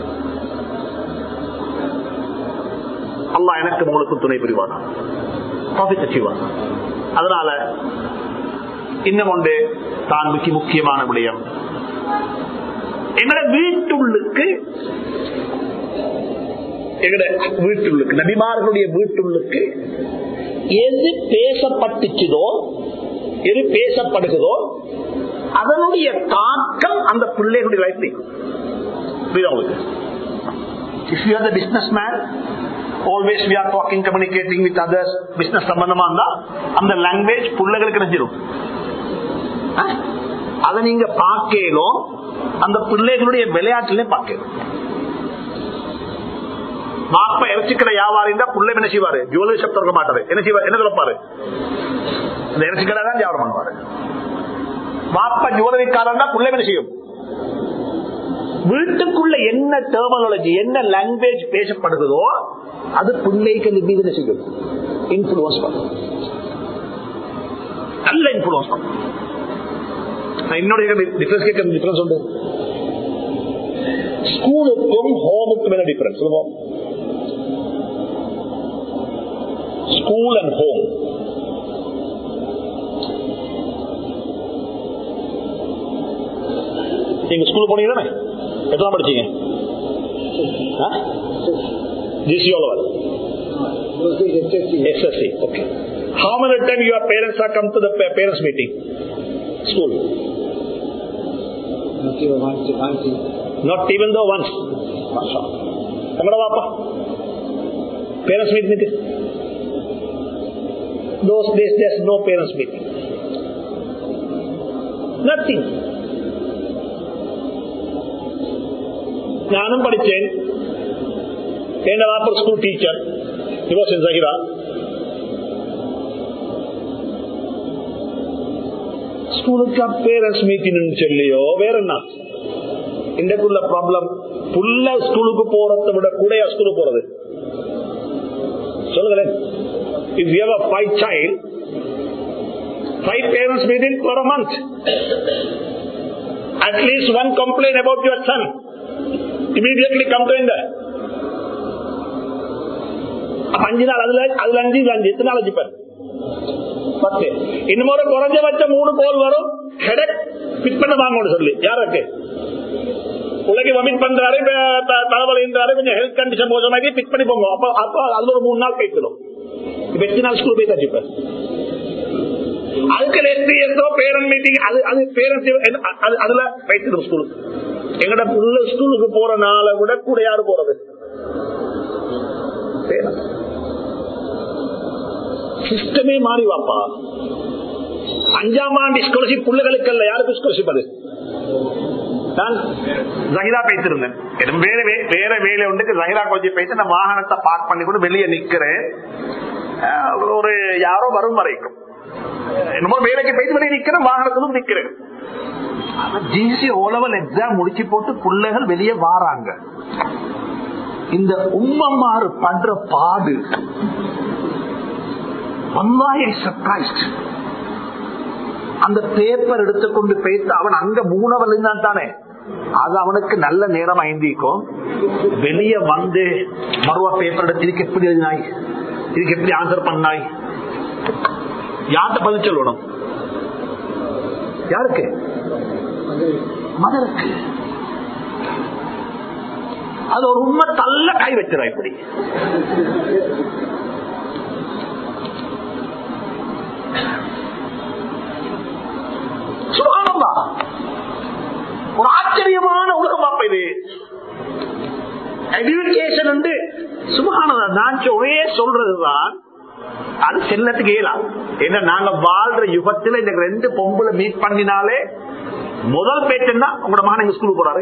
அல்லா எனக்கு உங்களுக்கு துணை புரிவானா ப்ராஃபிட் அச்சீவ் ஆகும் அதனால இன்னும் ஒன்று தான் மிக முக்கியமான விடயம் எங்கட வீட்டுள்ளுக்கு எங்கட வீட்டுள்ளுக்கு நபிமார்களுடைய வீட்டுள்ளுக்கு எது பேசப்பட்டுச்சுதோ எது பேசப்படுகிறதோ அதனுடைய தாக்கம் அந்த பிள்ளைகளுடைய life If you are the businessman, always we are talking, communicating with others, business சம்பந்தமா இருந்தா அந்த லாங்குவேஜ் பிள்ளைகளுக்கு நினைச்சிடும் அதை நீங்க பார்க்கலும் அந்த பிள்ளைகளுடைய விளையாட்டுல பார்க்கணும் மாப்ப இறைச்சிக்கடை வியாபாரி இருந்தா பிள்ளை என்ன செய்வாரு ஜுவல்லரி ஷாப் திறக்க மாட்டாரு என்ன செய்வார் என்ன திறப்பாரு இந்த இறைச்சிக்கடை தான் வியாபாரம் பண்ணுவாரு மாப்ப ஜுவல்லரிக்காரன் பிள்ளை என்ன செய்யும் வீட்டுக்குள்ள என்ன டெர்மினாலஜி என்ன லாங்குவேஜ் பேசப்படுகிறதோ அது பிள்ளைக்கு மீது செய்யும் இன்ஃபுளுன்ஸ் பண்ணும் நல்ல இன்ஃபுளுன்ஸ் பண்ணும் என்னுடைய டிஃபரன்ஸ் கேட்க டிஃபரன்ஸ் உண்டு ஸ்கூலுக்கும் ஹோமுக்கும் என்ன டிஃபரன்ஸ் சொல்லுவோம் ஸ்கூல் அண்ட் ஹோம் நீங்க ஸ்கூல் போனீங்க தானே எத்தனை படிச்சீங்க GCO level. SSC. Okay. How many times your parents have come to the pa- parents meeting? School. Not even though once. எங்கட வாப்பா parents meeting those days there's no parents meeting nothing ഞാനും പഠിച്ചേൻ എന്റെ വാപ്പർ സ്കൂൾ ടീച്ചർ ഡിവോഷൻ സഹിത ஸ்கூலுக்கு பேரண்ட்ஸ் மீட்டிங் சொல்லியோ வேற என்ன இன்றைக்குள்ள ப்ராப்ளம் புள்ள ஸ்கூலுக்கு போறதை விட கூட ஸ்கூலுக்கு போறது சொல்லுங்களேன் if you have five child five parents meeting for a month at least one complaint about your son immediately complaint அஞ்சு நாள் அதுல அதுல அஞ்சு இதுல அஞ்சு எத்தனை நாள் வச்சுப்பாரு பத்து இன்னும் ஒரு குறைஞ்சபட்ச மூணு கோல் வரும் ஹெடக் பிட் பண்ண வாங்கணும் சொல்லி யாருக்கு உலகை வமிட் பண்றாரு தலைவலின்றாரு கொஞ்சம் ஹெல்த் கண்டிஷன் போதுமாக்கி பிக் பண்ணி போங்க அப்ப அப்ப அதுல ஒரு மூணு நாள் போய்க்கணும் இப்ப எத்தனை நாள் ஸ்கூல் போய் தச்சுப்ப அதுக்கு எஸ்டிஎஸ்ஓ பேரண்ட் மீட்டிங் அது அது பேரண்ட்ஸ் அதுல வைக்கணும் ஸ்கூலுக்கு எங்கட உள்ள ஸ்கூலுக்கு போற நாளை விட கூட யாரு போறது சிஸ்டமே மாறி வாப்பா அஞ்சாம் ஆண்டு ஸ்காலர்ஷிப் பிள்ளைகளுக்கு அல்ல யாருக்கு ஸ்காலர்ஷிப் அது நான் ஜஹிரா பேசிருந்தேன் வேற வேற வேலை உண்டு ஜஹிரா கொஞ்சம் பேசி நான் வாகனத்தை பார்க் பண்ணி கூட வெளியே நிக்கிறேன் ஒரு யாரோ வரும் வரைக்கும் என்னமோ வேலைக்கு பேசி வெளியே நிக்கிறேன் வாகனத்திலும் நிக்கிறேன் ஜிசி ஓலவல் எக்ஸாம் முடிச்சு போட்டு பிள்ளைகள் வெளியே வாராங்க இந்த உம்மம்மாறு பண்ற பாடு அந்த பேப்பர் எடுத்துக்கொண்டு பேச அவன் அங்க மூணவல் இருந்தான் தானே அது அவனுக்கு நல்ல நேரம் ஐந்திக்கும் வெளியே வந்து மறுவா பேப்பர் எடுத்து இதுக்கு எப்படி எழுதினாய் இதுக்கு எப்படி ஆன்சர் பண்ணாய் யார்கிட்ட பதில் சொல்லணும் யாருக்கு மதருக்கு அது ஒரு உண்மை தள்ள கை வச்சிடா இப்படி சுகானந்தா ஒரு ஆச்சரியமான உலகம் அப்ப இது எஜுகேஷன் வந்து சுகானதா நான் ஒரே சொல்றதுதான் அது செல்லத்துக்கு இயலாம் ஏன்னா நாங்க வாழ்ற யுகத்துல இந்த ரெண்டு பொம்புல மீட் பண்ணினாலே முதல் பேச்சுன்னா உங்களோட மகன் எங்க ஸ்கூலுக்கு போறாரு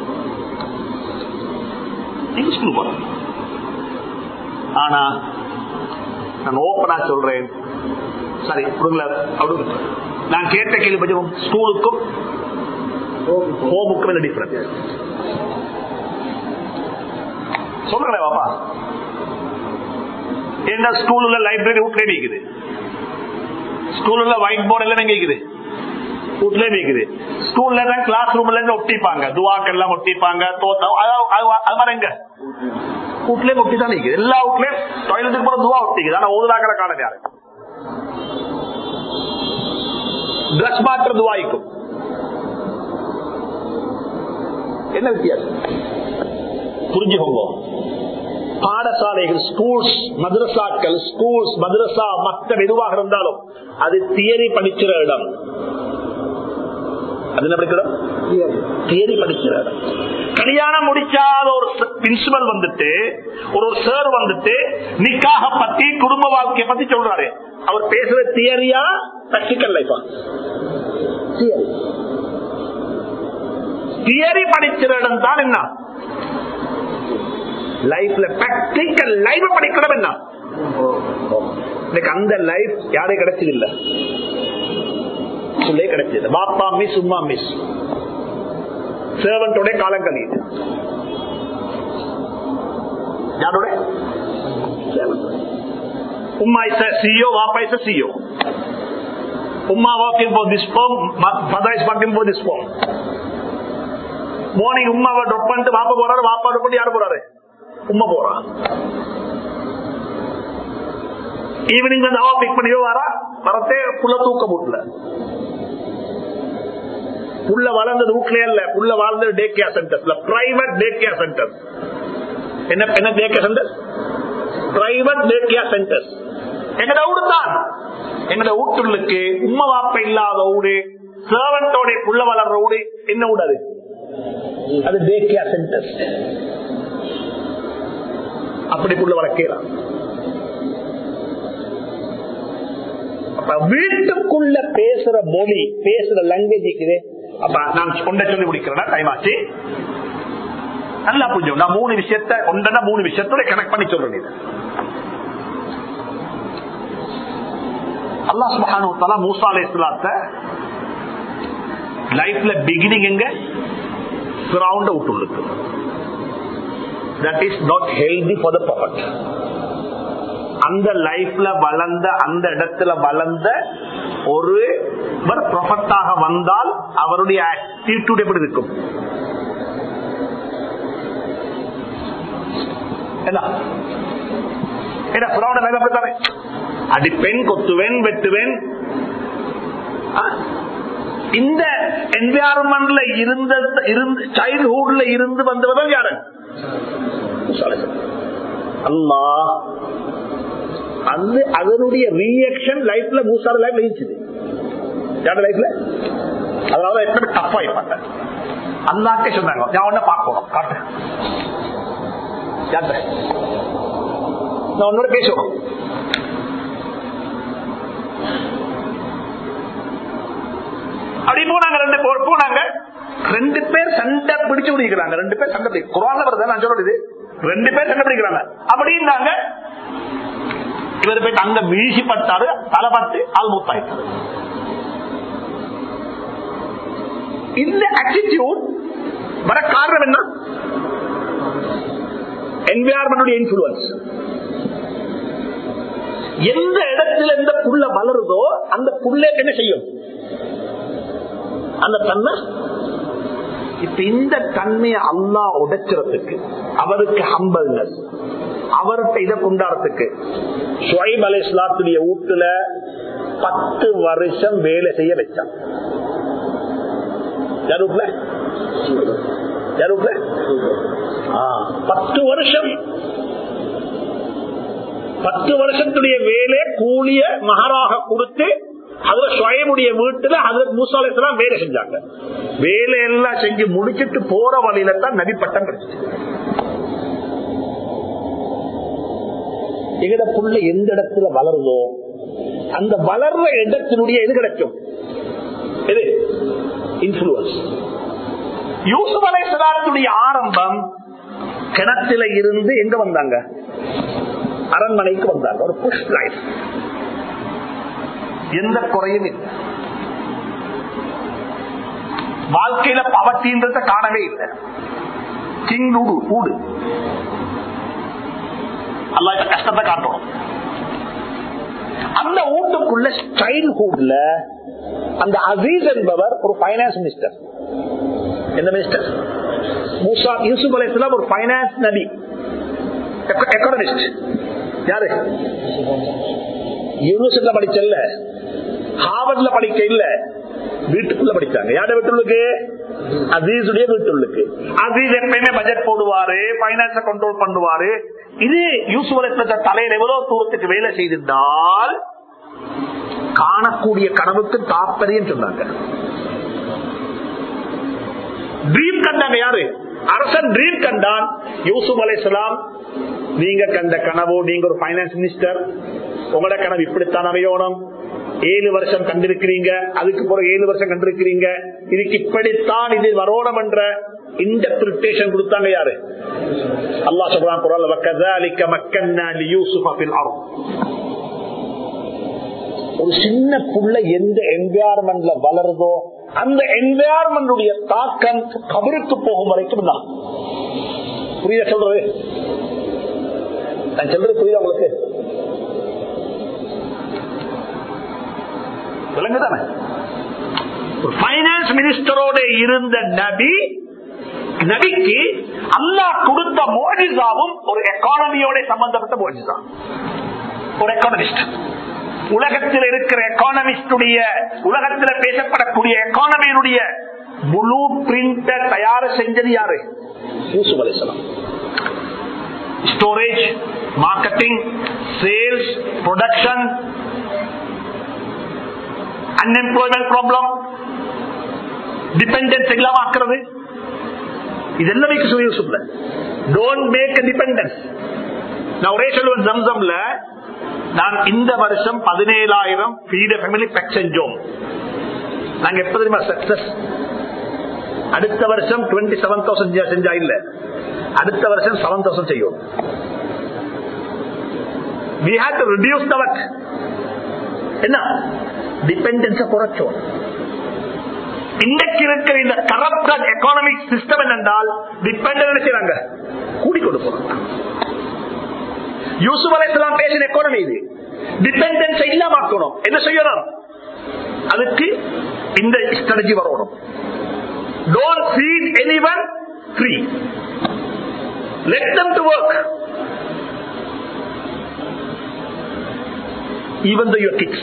எங்க ஸ்கூல் போறாரு ஆனா நான் ஓப்பனா சொல்றேன் சரி நான் கேட்ட கேள்வி பற்றி ஸ்கூலுக்கும் ஹோமுக்கும் என்ன டிஃபரன்ஸ் சொல்லுங்களேன் பாப்பா என்ன ஸ்கூல்ல லைப்ரரி வீட்லயே நீக்குது ஸ்கூல்ல ஒயிட் போர்டு எல்லாம் எங்க இருக்குது வீட்லயே நீக்குது ஸ்கூல்ல தான் கிளாஸ் ரூம்ல இருந்து ஒட்டிப்பாங்க துவாக்கு எல்லாம் ஒட்டிப்பாங்க தோத்தம் அது மாதிரி எங்க வீட்லயே ஒட்டி தான் நீக்குது எல்லா வீட்லயும் டாய்லெட்டுக்கு போற துவா ஒட்டிக்குது ஆனா ஓதுலாக்கிற காலம் யாரு ட்ரெஸ் மாற்றது வாய்க்கும் என்ன வித்தியாசம் புரிஞ்சுக்கோங்க பாடசாலைகள் ஸ்கூல்ஸ் மதரசாக்கள் ஸ்கூல்ஸ் மதரசா மற்ற எதுவாக இருந்தாலும் அது தியரி படிக்கிற இடம் அது என்ன படிக்கிற இடம் தியரி படிக்கிற இடம் கல்யாணம் முடிக்காத ஒரு பிரின்சிபல் வந்துட்டு ஒரு சார் வந்துட்டு நிக்காக பத்தி குடும்ப வாழ்க்கையை பத்தி சொல்றாரு அவர் பேசுற தியரியா பிராக்டிக்கல் லைஃபா தியரி படிக்கிற இடம் தான் என்ன லைஃப்ல பிராக்டிக்கல் லைஃப் படிக்கணும் என்ன எனக்கு அந்த லைஃப் யாரும் கிடைச்சது இல்ல சொல்லே கிடைச்சது பாப்பா மிஸ் உமா மிஸ் சேவன்டோட காலம் கழியுது யாரோட உம்மா இஸ் சிஓ வாப்பா இஸ் சிஓ உம்மா working for this firm mother is working for this firm morning உம்மாவை ட்ராப் பண்ணிட்டு வாப்பா போறாரு வாப்பா ட்ராப் பண்ணி யாரு போறாரு உம்மா போறா ஈவினிங் வந்து அவ பிக் பண்ணியோ வரா வரத்தே புள்ள தூக்க முட்ல புள்ள வளர்ந்தது வீட்லயே இல்ல புள்ள வாழ்ந்தது டே கேர் சென்டர்ஸ்ல பிரைவேட் டே கேர் சென்டர் என்ன என்ன day care centre private day care centres எங்கட ஊடு தான் எங்கட வீட்டுள்ளுக்கு உம்மா வாப்ப இல்லாத ஊடு சர்வன்டோட புள்ள வளர்ற ஊடு என்ன ஊடு அது அது டே கேர் சென்டர்ஸ் அப்படி புள்ள வளர்க்கலாம் வீட்டுக்குள்ள பேசுற மொழி பேசுற லாங்குவேஜ் இருக்குது அப்ப நான் ஒன்றை சொல்லி முடிக்கிறேன் டைம் ஆச்சு நல்லா புரிஞ்சு நான் மூணு விஷயத்த ஒன்றா மூணு விஷயத்தோட கனெக்ட் பண்ணி சொல்றேன் இது அல்லா சுபஹானு தலா மூசா அலை இஸ்லாத்த லைஃப்ல பிகினிங் எங்க கிரவுண்ட விட்டுள்ளது that is not healthy for the prophet அந்த லைஃப்ல வளர்ந்த அந்த இடத்துல வளர்ந்த ஒரு ப்ரொஃபட்டாக வந்தால் அவருடைய ஆட்டிடியூட் எப்படி இருக்கும் அடிப்பெண் கொத்துவேன் வெட்டுவேன் இந்த என்விரான்மெண்ட்ல இருந்த சைல்ட்ஹுட்ல இருந்து வந்தவர்கள் யாரு அல்லா அது அதனுடைய ரியாக்ஷன் லைஃப்ல மூசார லைஃப்ல இருந்துச்சு யாரோட லைஃப்ல அதனால எப்படி டஃப் ஆயிப்பாங்க அல்லாக்கே சொன்னாங்க நான் ஒன்ன பார்க்கணும் காட்டு நான் உன்னோட பேசணும் அப்படி போனாங்க ரெண்டு பேர் போனாங்க ரெண்டு பேர் சண்டை பிடிச்சு பிடிக்கிறாங்க ரெண்டு பேர் சண்டை பிடி குரான் வருது நான் சொல்றது ரெண்டு பேர் சண்டை பிடிக்கிறாங்க அப்படின்னாங்க இவர் போயிட்டு அங்க வீழ்ச்சி பட்டாரு தலைப்பட்டு ஆள் மூத்தாயிட்டாரு இந்த ஆட்டிடியூட் வர காரணம் என்ன என்விரான்மெண்ட் இன்ஃபுளுன்ஸ் எந்த இடத்துல எந்த புள்ள வளருதோ அந்த புள்ள என்ன செய்யும் அந்த தன்மை இப்ப இந்த தன்மையை அல்லா உடைச்சிறதுக்கு அவருக்கு ஹம்பல்னஸ் அவர்கிட்ட இதை கொண்டாடுறதுக்கு ஷுவைப் அலி இஸ்லாத்துடைய வீட்டுல பத்து வருஷம் வேலை செய்ய வச்சான் யாருக்குல யாருக்குல பத்து வருஷம் பத்து வருஷத்துடைய வேலை கூலிய மகராக கொடுத்து அதுல சுயமுடைய வீட்டுல அதுல மூசாலயத்தான் வேலை செஞ்சாங்க வேலை எல்லாம் செஞ்சு முடிச்சிட்டு போற வழியில தான் நடிப்பட்டம் கிடைச்சிச்சு எங்கட புள்ள எந்த இடத்துல வளருதோ அந்த வளர்ற இடத்தினுடைய எது கிடைக்கும் எது இன்ஃபுளுன்ஸ் யூசுப் அலைசலாத்துடைய ஆரம்பம் கிணத்துல இருந்து எங்க வந்தாங்க அரண்மனைக்கு வந்தாங்க ஒரு புஷ் லைஃப் எந்த குறையும் இல்லை வாழ்க்கையில பவர்த்தின்றத காணவே இல்லை கிங் ஊடு ஊடு அல்லா கஷ்டத்தை காட்டணும் அந்த வீட்டுக்குள்ள சைல்ட்ஹுட்ல அந்த அசீஸ் என்பவர் ஒரு பைனான்ஸ் மினிஸ்டர் என்ன மினிஸ்டர் மூசா யூசுப் அலைஸ்லாம் ஒரு பைனான்ஸ் நபி எக்கனாமிஸ்ட் யாரு யூனிவர்சிட்டியில படிச்சல்ல ஹார்வர்ட்ல படிக்க இல்ல வீட்டுக்குள்ள படிச்சாங்க யார வீட்டுள்ளுக்கு அசீசுடைய வீட்டுள்ளுக்கு அசீஸ் எப்பயுமே பட்ஜெட் போடுவாரு பைனான்ஸ கண்ட்ரோல் பண்ணுவாரு இது யூசுவல் தலையில எவ்வளவு தூரத்துக்கு வேலை செய்திருந்தால் காணக்கூடிய கனவுக்கு தாற்பயம் சொன்னாங்க ட்ரீம் கண்டாங்க யாரு அரசன் ட்ரீம் கண்டான் யூசுப் அலைசலாம் நீங்க கண்ட கனவு நீங்க ஒரு பைனான்ஸ் மினிஸ்டர் உங்களோட கனவு இப்படித்தான் அமையணும் ஏழு வருஷம் கண்டிருக்கிறீங்க அதுக்கு பிறகு ஏழு வருஷம் கண்டிருக்கிறீங்க இதுக்கு இப்படித்தான் இது வரணும் என்ற இன்டர்பிரிட்டேஷன் கொடுத்தாங்க யாரு அல்லா சொல்றான் குரல் வக்கதாலிக்க மக்கன்னா லியூசுஃப ஃபில் அர்த் ஒரு சின்ன புள்ள எந்த என்விரான்மெண்ட்ல வளருதோ அந்த என்விரான்மெண்ட் தாக்கம் கபருக்கு போகும் வரைக்கும் தான் புரியுத சொல்றது நான் சொல்றது புரியுதா உங்களுக்கு விளங்குதானே ஒரு பைனான்ஸ் மினிஸ்டரோட இருந்த நபி நபிக்கு அல்லாஹ் கொடுத்த மோஜிசாவும் ஒரு எக்கானமியோட சம்பந்தப்பட்ட மோஜிசா ஒரு எக்கானமிஸ்ட் உலகத்தில் இருக்கிற எக்கானமிஸ்டுடைய உலகத்தில் பேசப்படக்கூடிய எக்கானமியினுடைய முழு பிரிண்ட தயார் செஞ்சது யாரு யூசுப் அலிஸ்லாம் storage marketing sales production unemployment problem dependence இல்லாம ஆக்குறது இதெல்லாம் யூசுப்ல டோன்ட் மேக் டிபெண்டன்ஸ் நான் ஒரே சொல்லுவேன் ஜம்சம்ல நான் இந்த வருஷம் பதினேழாயிரம் ஃபீட ஃபேமிலி பேக் செஞ்சோம் நாங்க எப்ப தெரியுமா சக்சஸ் அடுத்த வருஷம் டுவெண்ட்டி செவன் தௌசண்ட் செஞ்சா இல்ல அடுத்த வருஷம் செவன் தௌசண்ட் செய்யும் we had to reduce the work என்ன டிபெண்டன்ஸ குறைச்சோம் இன்னைக்கு இருக்கிற இந்த கரப்டட் எக்கானமிக் சிஸ்டம் என்னென்றால் டிபெண்டன்ஸ் செய்றாங்க கூடி கொடுப்போம் யூசுப் அலைஹிஸ்ஸலாம் பேசின எக்கானமி இது டிபெண்டன்ஸ் இல்லாமக்கணும் என்ன செய்யணும் அதுக்கு இந்த ஸ்ட்ராட்டஜி வரணும் don't feed anyone free let them to work even though your kids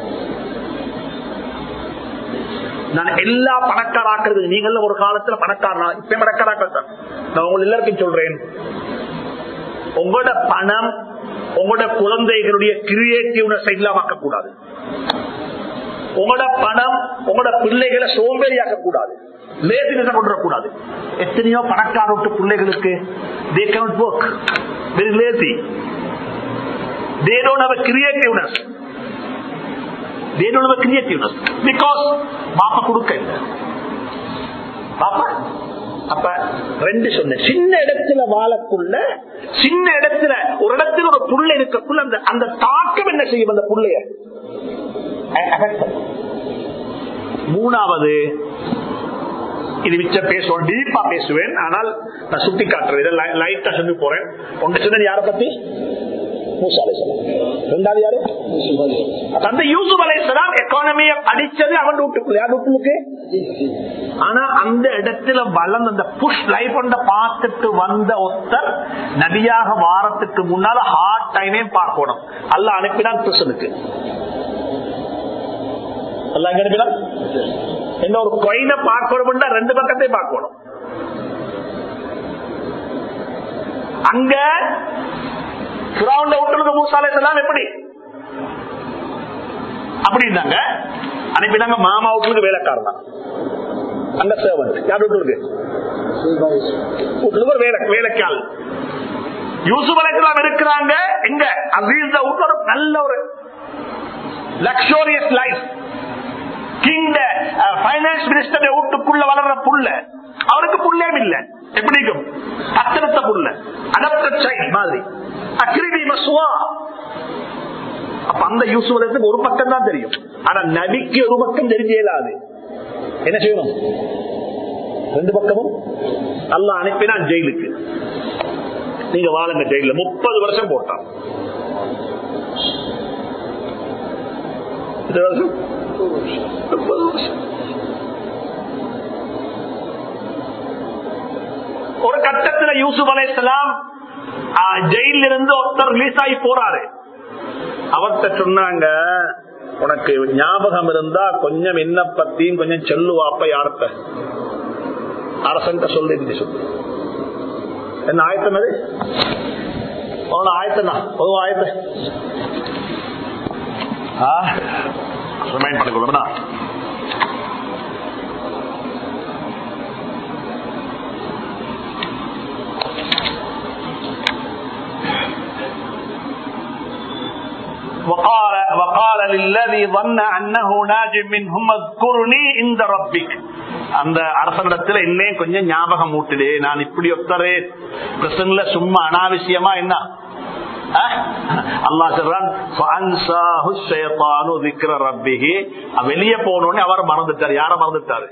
நான் எல்லா பணக்காராக்குறது நீங்கள ஒரு காலத்துல பணக்காரனா இப்ப பணக்காராக்கள் தான் நான் உங்க எல்லாருக்கும் சொல்றேன் உங்களோட பணம் உங்களோட குழந்தைகளுடைய கிரியேட்டிவ்னஸ் இல்லாமக்க கூடாது உங்களோட பணம் உங்களோட பிள்ளைகளை சோம்பேறியாக்க கூடாது லேசினஸ் கொண்டு கூடாது எத்தனையோ பணக்கார விட்டு பிள்ளைகளுக்கு they can work very lazy they don't have a creativeness they don't have a creativeness because பாப்பா கொடுக்க இல்ல பாப்பா அப்ப ரெண்டு சொன்ன சின்ன இடத்துல வாழக்குள்ள சின்ன இடத்துல ஒரு இடத்துல ஒரு புள்ள இருக்கக்குள்ள அந்த அந்த தாக்கம் என்ன செய்யும் அந்த புள்ளைய மூணாவது இது மிச்ச பேசுவோம் டீப்பா பேசுவேன் ஆனால் நான் சுட்டி காட்டுறேன் இதை லைட்டா சொல்லி போறேன் ஒன்று சொன்னது யாரை பத்தி ரெண்டாவது யாரு அந்த யூசுப் அலைசலாம் எக்கானமிய படிச்சது அவன் வீட்டுக்குள்ள யார் வீட்டுக்கு ஆனா அந்த இடத்துல வளர்ந்த அந்த புஷ் லைஃப் பார்த்துட்டு வந்த ஒருத்தர் நதியாக வாரத்துக்கு முன்னால ஹார்ட் டைமே பார்க்கணும் அல்ல அனுப்பினான் புருஷனுக்கு அல்ல எங்க அனுப்பினான் என்ன ஒரு கொயினை பார்க்கணும்னா ரெண்டு பக்கத்தையும் பார்க்கணும் அங்க விட்டுறது மூசாலை எல்லாம் எப்படி அப்படின்னாங்க அனுப்பினாங்க மாமா வீட்டுக்கு வேலைக்காரன் தான் அங்க சேவன் யார் வீட்டுக்கு வீட்டுக்கு வேலை வேலைக்கால் யூசுப் அலைக்கலாம் இருக்கிறாங்க எங்க அசீஸ் ஒரு நல்ல ஒரு luxurious life king finance minister வீட்டுக்குள்ள வளர்ற புள்ள அவருக்கு புள்ளேம் இல்ல எப்படிக்கும் அத்தனத்த புள்ள அடப்ட சைல்ட் மாதிரி அக்ரிபி மசுவா அப்ப அந்த யூசுவலத்துக்கு ஒரு பக்கம் தான் தெரியும் ஆனா நபிக்கு ஒரு பக்கம் தெரிஞ்சே இல்லாது என்ன செய்யணும் ரெண்டு பக்கமும் அல்ல அனுப்பினான் ஜெயிலுக்கு நீங்க வாழுங்க ஜெயில முப்பது வருஷம் போட்டான் முப்பது வருஷம் ஒரு கட்டத்துல யூசுப் அலைசலாம் ஜெயில இருந்து ஒருத்தர் ரிலீஸ் ஆகி போறாரு அவர்கிட்ட சொன்னாங்க உனக்கு ஞாபகம் இருந்தா கொஞ்சம் என்ன பத்தியும் கொஞ்சம் சொல்லுவாப்ப யார்கிட்ட அரசன்ட்ட சொல்லு சொல்லு என்ன ஆயத்தம் அது அவனோட ஆயத்தனா பொதுவா ஆயத்த ரிமைண்ட் பண்ணிக்கொள்ளா وقال وقال للذي ظن انه ناج منهم اذكرني عند ربك அந்த அரசனிடத்துல இன்னும் கொஞ்சம் ஞாபகம் ஊட்டுடு நான் இப்படி ஒத்தரே பிரசன்ல சும்மா அனாவசியமா என்ன அல்லா சொல்றான் வெளியே போனோடனே அவர் மறந்துட்டார் யார மறந்துட்டாரு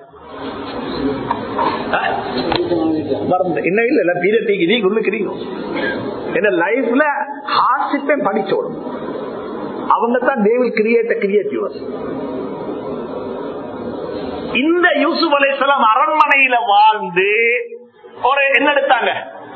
மறந்து இன்னும் இல்ல பீரியட் நீ உள்ளுக்கிறீங்க என்ன லைஃப்ல ஹார்ட்ஷிப்பை படிச்சோடும் அவங்க தான் தேவில் கிரியேட்ட கிரியேட்டிவ் இந்த யூசுப் அலைசலாம் அரண்மனையில வாழ்ந்து ஒரு என்ன எடுத்தாங்க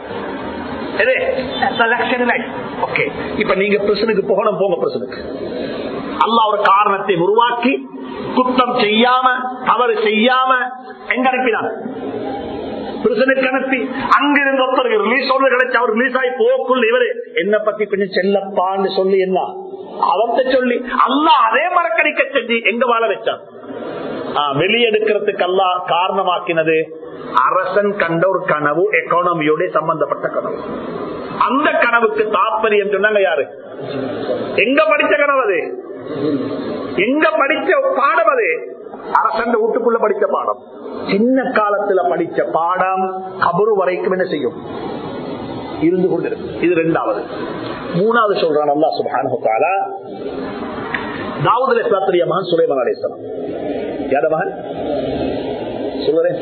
இப்ப நீங்க பிரசனுக்கு போகணும் போங்க பிரசனுக்கு அல்ல ஒரு காரணத்தை உருவாக்கி குத்தம் செய்யாம தவறு செய்யாம எங்க அனுப்பினார் பிரசனுக்கு அனுப்பி அங்கிருந்து ஒருத்தருக்கு ரிலீஸ் ஒன்று கிடைச்சு அவர் ரிலீஸ் ஆகி போக்குள்ள இவரு என்ன பத்தி கொஞ்சம் செல்லப்பான்னு சொல்லி என்ன அவர்த்த சொல்லி அல்ல அதே மரக்கடிக்க செஞ்சு எங்க வாழ வச்சார் வெளியெடுக்கிறதுக்கு அல்லா காரணமாக்கினது அரசன் கண்ட ஒரு கனவு எக்கானமியோட சம்பந்தப்பட்ட கனவு அந்த கனவுக்கு தாற்பயம் சொன்னாங்க யாரு எங்க படிச்ச கனவு அது எங்க படிச்ச பாடம் அது அரசன் வீட்டுக்குள்ள படிச்ச பாடம் சின்ன காலத்துல படிச்ச பாடம் கபரு வரைக்கும் என்ன செய்யும் இருந்து கொண்டிருக்கு இது ரெண்டாவது மூணாவது சொல்றான் அல்லா சுபான தாவூத் அலிஸ்லாத்துடைய மகன் சுலைமான் அலிஸ்லாம் யார மகன் சொல்லுறேன்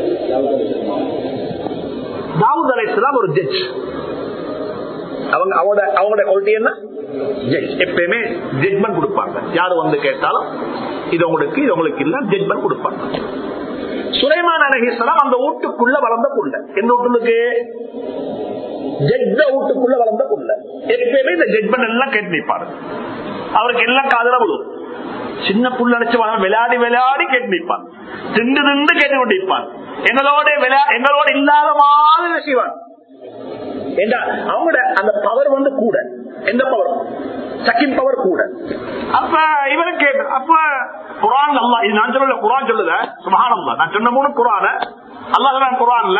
தாவூத் அலிஸ்லாம் ஒரு ஜட்ஜ் அவங்க அவங்களோட அவங்களோட குவாலிட்டி என்ன ஜட்ஜ் எப்பயுமே ஜட்மெண்ட் கொடுப்பாங்க யாரு வந்து கேட்டாலும் இது உங்களுக்கு இது உங்களுக்கு இல்ல ஜட்மெண்ட் கொடுப்பாங்க சுலைமான் அலஹிஸ்லாம் அந்த வீட்டுக்குள்ள வளர்ந்த புள்ள எந்த வீட்டுக்கு ஜட்ஜ வீட்டுக்குள்ள வளர்ந்த புள்ள எப்பயுமே இந்த ஜட்மெண்ட் எல்லாம் கேட்டு நிற்பாரு அவருக்கு எல்லாம் காதல விழும் சின்ன புள்ள நினைச்சு விளையாடி விளையாடி கேட்டு நிற்பான் திண்டு திண்டு கேட்டு கொண்டிருப்பான் எங்களோட எங்களோட இல்லாத மாதிரி செய்வான் ஏண்டா அவங்களோட அந்த பவர் வந்து கூட எந்த பவர் சக்கின் பவர் கூட அப்ப இவருக்கு அப்ப குரான் அல்லா இது நான் சொல்லல குரான் சொல்லுத சுபகானம் நான் சொன்ன மூணு குரான அல்லா குரான்ல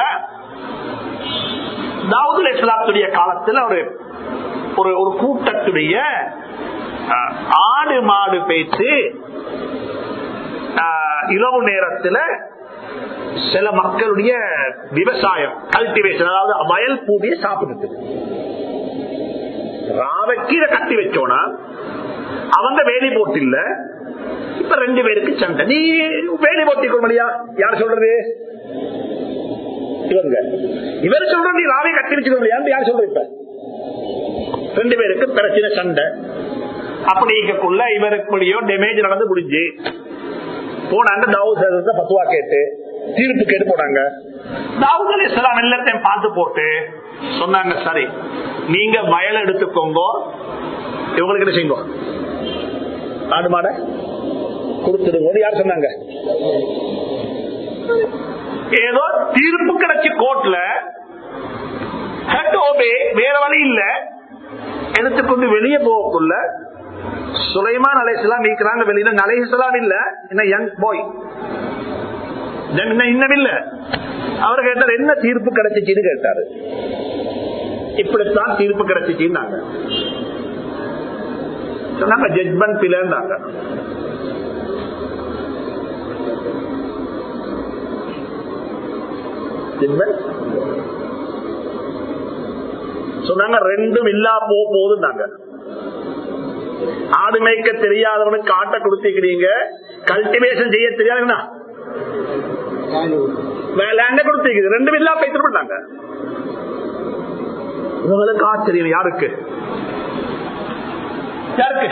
தாவூத் இஸ்லாத்துடைய காலத்துல ஒரு ஒரு ஒரு கூட்டத்துடைய ஆடு மாடு பேச்சு இரவு நேரத்துல சில மக்களுடைய விவசாயம் கல்டிவேஷன் அதாவது வயல் பூமியை சாப்பிட்டு ராவைக்கு இதை கட்டி வச்சோனா அவங்க வேலி போட்டு இல்ல இப்ப ரெண்டு பேருக்கு சண்டை நீ வேலி போட்டிக்கொள்ளையா யார் சொல்றது இவங்க இவர் சொல்றது நீ ராவை கட்டி வச்சுக்கொள்ளையான்னு யார் சொல்ற இப்ப ரெண்டு பேருக்கு பிரச்சனை சண்டை அப்படி இருக்கக்குள்ள இவருக்குள்ளயோ டேமேஜ் நடந்து முடிஞ்சு போனாங்க தாவூத் பத்துவா கேட்டு தீர்ப்பு கேட்டு போனாங்க தாவூத் அலி இஸ்லாம் எல்லாத்தையும் பார்த்து போட்டு சொன்னாங்க சரி நீங்க வயல் எடுத்துக்கோங்க இவங்களுக்கு என்ன செய்யுங்க ஆடு மாட கொடுத்துடுங்க யார் சொன்னாங்க ஏதோ தீர்ப்பு கிடைச்சு கோர்ட்ல வேற வழி இல்ல எடுத்துக்கொண்டு வெளியே போகக்குள்ள சுலைமான் அலைசலாம் இருக்கிறாங்க வெளியில அலைசலாம் இல்ல என்ன யங் பாய் இன்னும் இல்ல அவர் கேட்டார் என்ன தீர்ப்பு கிடைச்சிச்சின்னு கேட்டாரு இப்படித்தான் தீர்ப்பு கிடைச்சிச்சின்னாங்க சொன்னாங்க ஜட்மெண்ட் பிள்ளைன்னாங்க சொன்னாங்க ரெண்டும் இல்லா போ போதுன்னாங்க ஆடு மேய்க்க தெரியாதவனுக்கு காட்ட கொடுத்துக்கிறீங்க கல்டிவேஷன் செய்ய தெரியாதுன்னா லேண்ட கொடுத்துருக்குது ரெண்டும் இல்லா பேசிட்டு போட்டாங்க உங்களுக்கு ஆச்சரியம் யாருக்கு யாருக்கு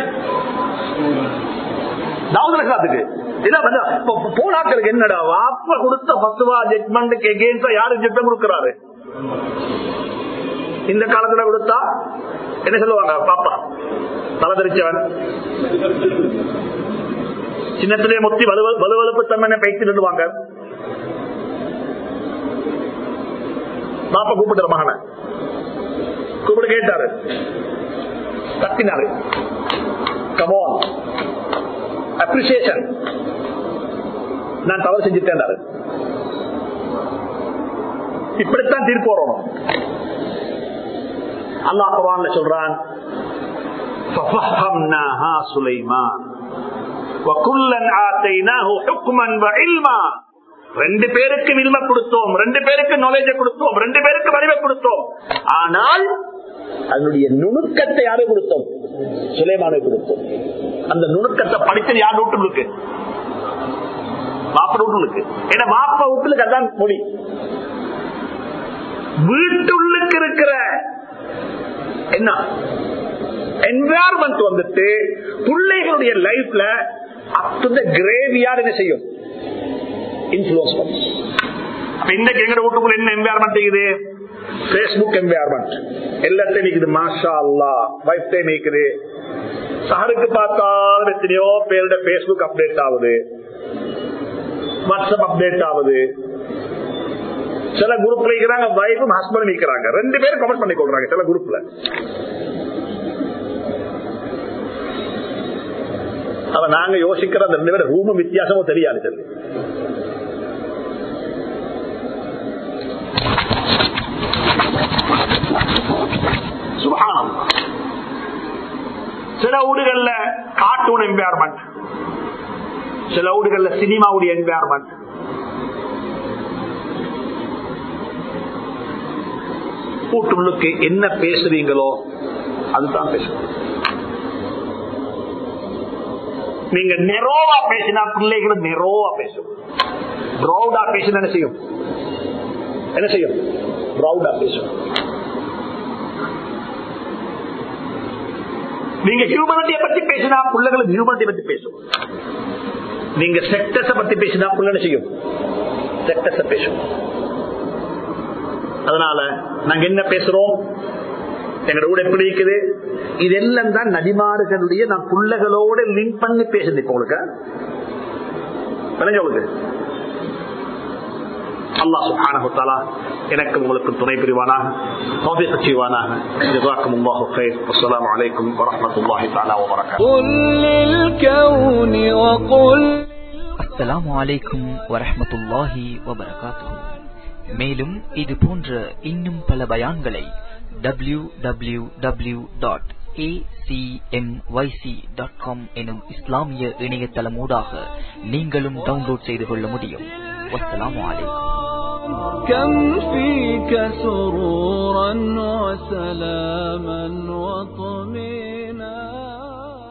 தாவூதுக்கு போனாக்களுக்கு என்னடா வாப்ப கொடுத்த பத்துவா ஜட்மெண்ட்டுக்கு எகேன்ஸ்டா யாரு ஜட்டம் கொடுக்கிறாரு இந்த காலத்துல கொடுத்தா என்ன சொல்லுவாங்க பாப்பா தலை தெரிச்சவன் சின்னத்திலே முத்தி வலுவலுப்பு தன்மை பைத்து நின்றுவாங்க பாப்பா கூப்பிடுற மகனை கூப்பிட்டு கேட்டாரு தட்டினாரு கமோன் அப்ரிசியேஷன் நான் தவறு செஞ்சுட்டேன் இப்படித்தான் தீர்ப்பு வரணும் அல்லாஹ் குரான்ல சொல்றான் ففهمناها سليمان وكلا آتيناه حكما وعلما ரெண்டு பேருக்கு இல்ம கொடுத்தோம் ரெண்டு பேருக்கு நாலேஜ கொடுத்தோம் ரெண்டு பேருக்கு அறிவை கொடுத்தோம் ஆனால் அதனுடைய நுணுக்கத்தை யாரை கொடுத்தோம் சுலைமானை கொடுத்தோம் அந்த நுணுக்கத்தை படித்தது யார் வீட்டுக்கு மாப்ப வீட்டுக்கு ஏன்னா மாப்ப வீட்டுக்கு அதான் மொழி வீட்டுள்ளுக்கு இருக்கிற என்ன என்வாரன்மெண்ட் வந்துட்டு பிள்ளைகளுடைய லைஃப்ல அப் டு த கிரேவியார் என்ன செய்யும் இன்ஃபுளுஸ் பண்ணும் இன்னைக்கு எங்க வீட்டுக்குள்ள என்ன என்வாரன்மெண்ட் இருக்குது பேஸ்புக் என்வாரன்மெண்ட் எல்லாத்தையும் நிக்குது மாஷா அல்லா வைஃப் டைம் நிக்குது சாருக்கு பார்த்தாலும் எத்தனையோ பேருடைய பேஸ்புக் அப்டேட் ஆகுது வாட்ஸ்அப் அப்டேட் ஆகுது சில குரூப்ல இருக்கிறாங்க வைஃபும் ஹஸ்பண்ட் நிக்கிறாங்க ரெண்டு பேரும் கமெண்ட் பண்ணி கொள்றாங்க சில குரூப்ல அவ நாங்க யோசிக்கிற அந்த ரெண்டு பேரும் ரூமும் வித்தியாசமும் தெரியாது சொல்லி சுபானம் சில ஊடுகள்ல கார்ட்டூன் என்வாயர்மெண்ட் சில ஊடுகள்ல சினிமாவுடைய என்வாயர்மெண்ட் கூட்டுள்ளுக்கு என்ன பேசுறீங்களோ அதுதான் பேசணும் நீங்க நெரோவா பேசினா பிள்ளைகளும் நெரோவா பேசும் ப்ரௌடா பேசினா என்ன செய்யும் என்ன செய்யும் ப்ரௌடா பேசும் நீங்க ஹியூமனிட்டியை பத்தி பேசினா பிள்ளைகளும் ஹியூமனிட்டி பத்தி பேசும் நீங்க செக்டஸ பத்தி பேசினா பிள்ளை என்ன செய்யும் செக்டஸ பேசும் அதனால நாங்க என்ன பேசுறோம் எங்களோட கூட எப்படி இருக்குது இதெல்லாம் தான் நடிமாறுகளுடைய நான் புள்ளகளோட லிங்க் பண்ணி பேசுது இப்ப உங்களுக்கு உங்களுக்கு அல்லாஹ் சுப்ஹானஹு வதஆலா எனக்கு உங்களுக்கு துணை புரிவானாக தௌஃபீக் செய்வானாக ஜஸாக்கும் அல்லாஹு கைர் அஸ்ஸலாமு அலைக்கும் வரஹ்மத்துல்லாஹி தஆலா வ பரகாத்துஹு قل للكون وقل அஸ்ஸலாமு அலைக்கும் வரஹ்மத்துல்லாஹி வபரகாத்துஹு மேலும் இது போன்ற இன்னும் பல பயான்களை டபிள்யூ டபிள்யூ டபிள்யூ டாட் எனும் இஸ்லாமிய இணையதளமூடாக நீங்களும் டவுன்லோட் செய்து கொள்ள முடியும் வஸ்ஸலாமு அலைக்கும் كم فيك سرورا وسلاما وطمئنا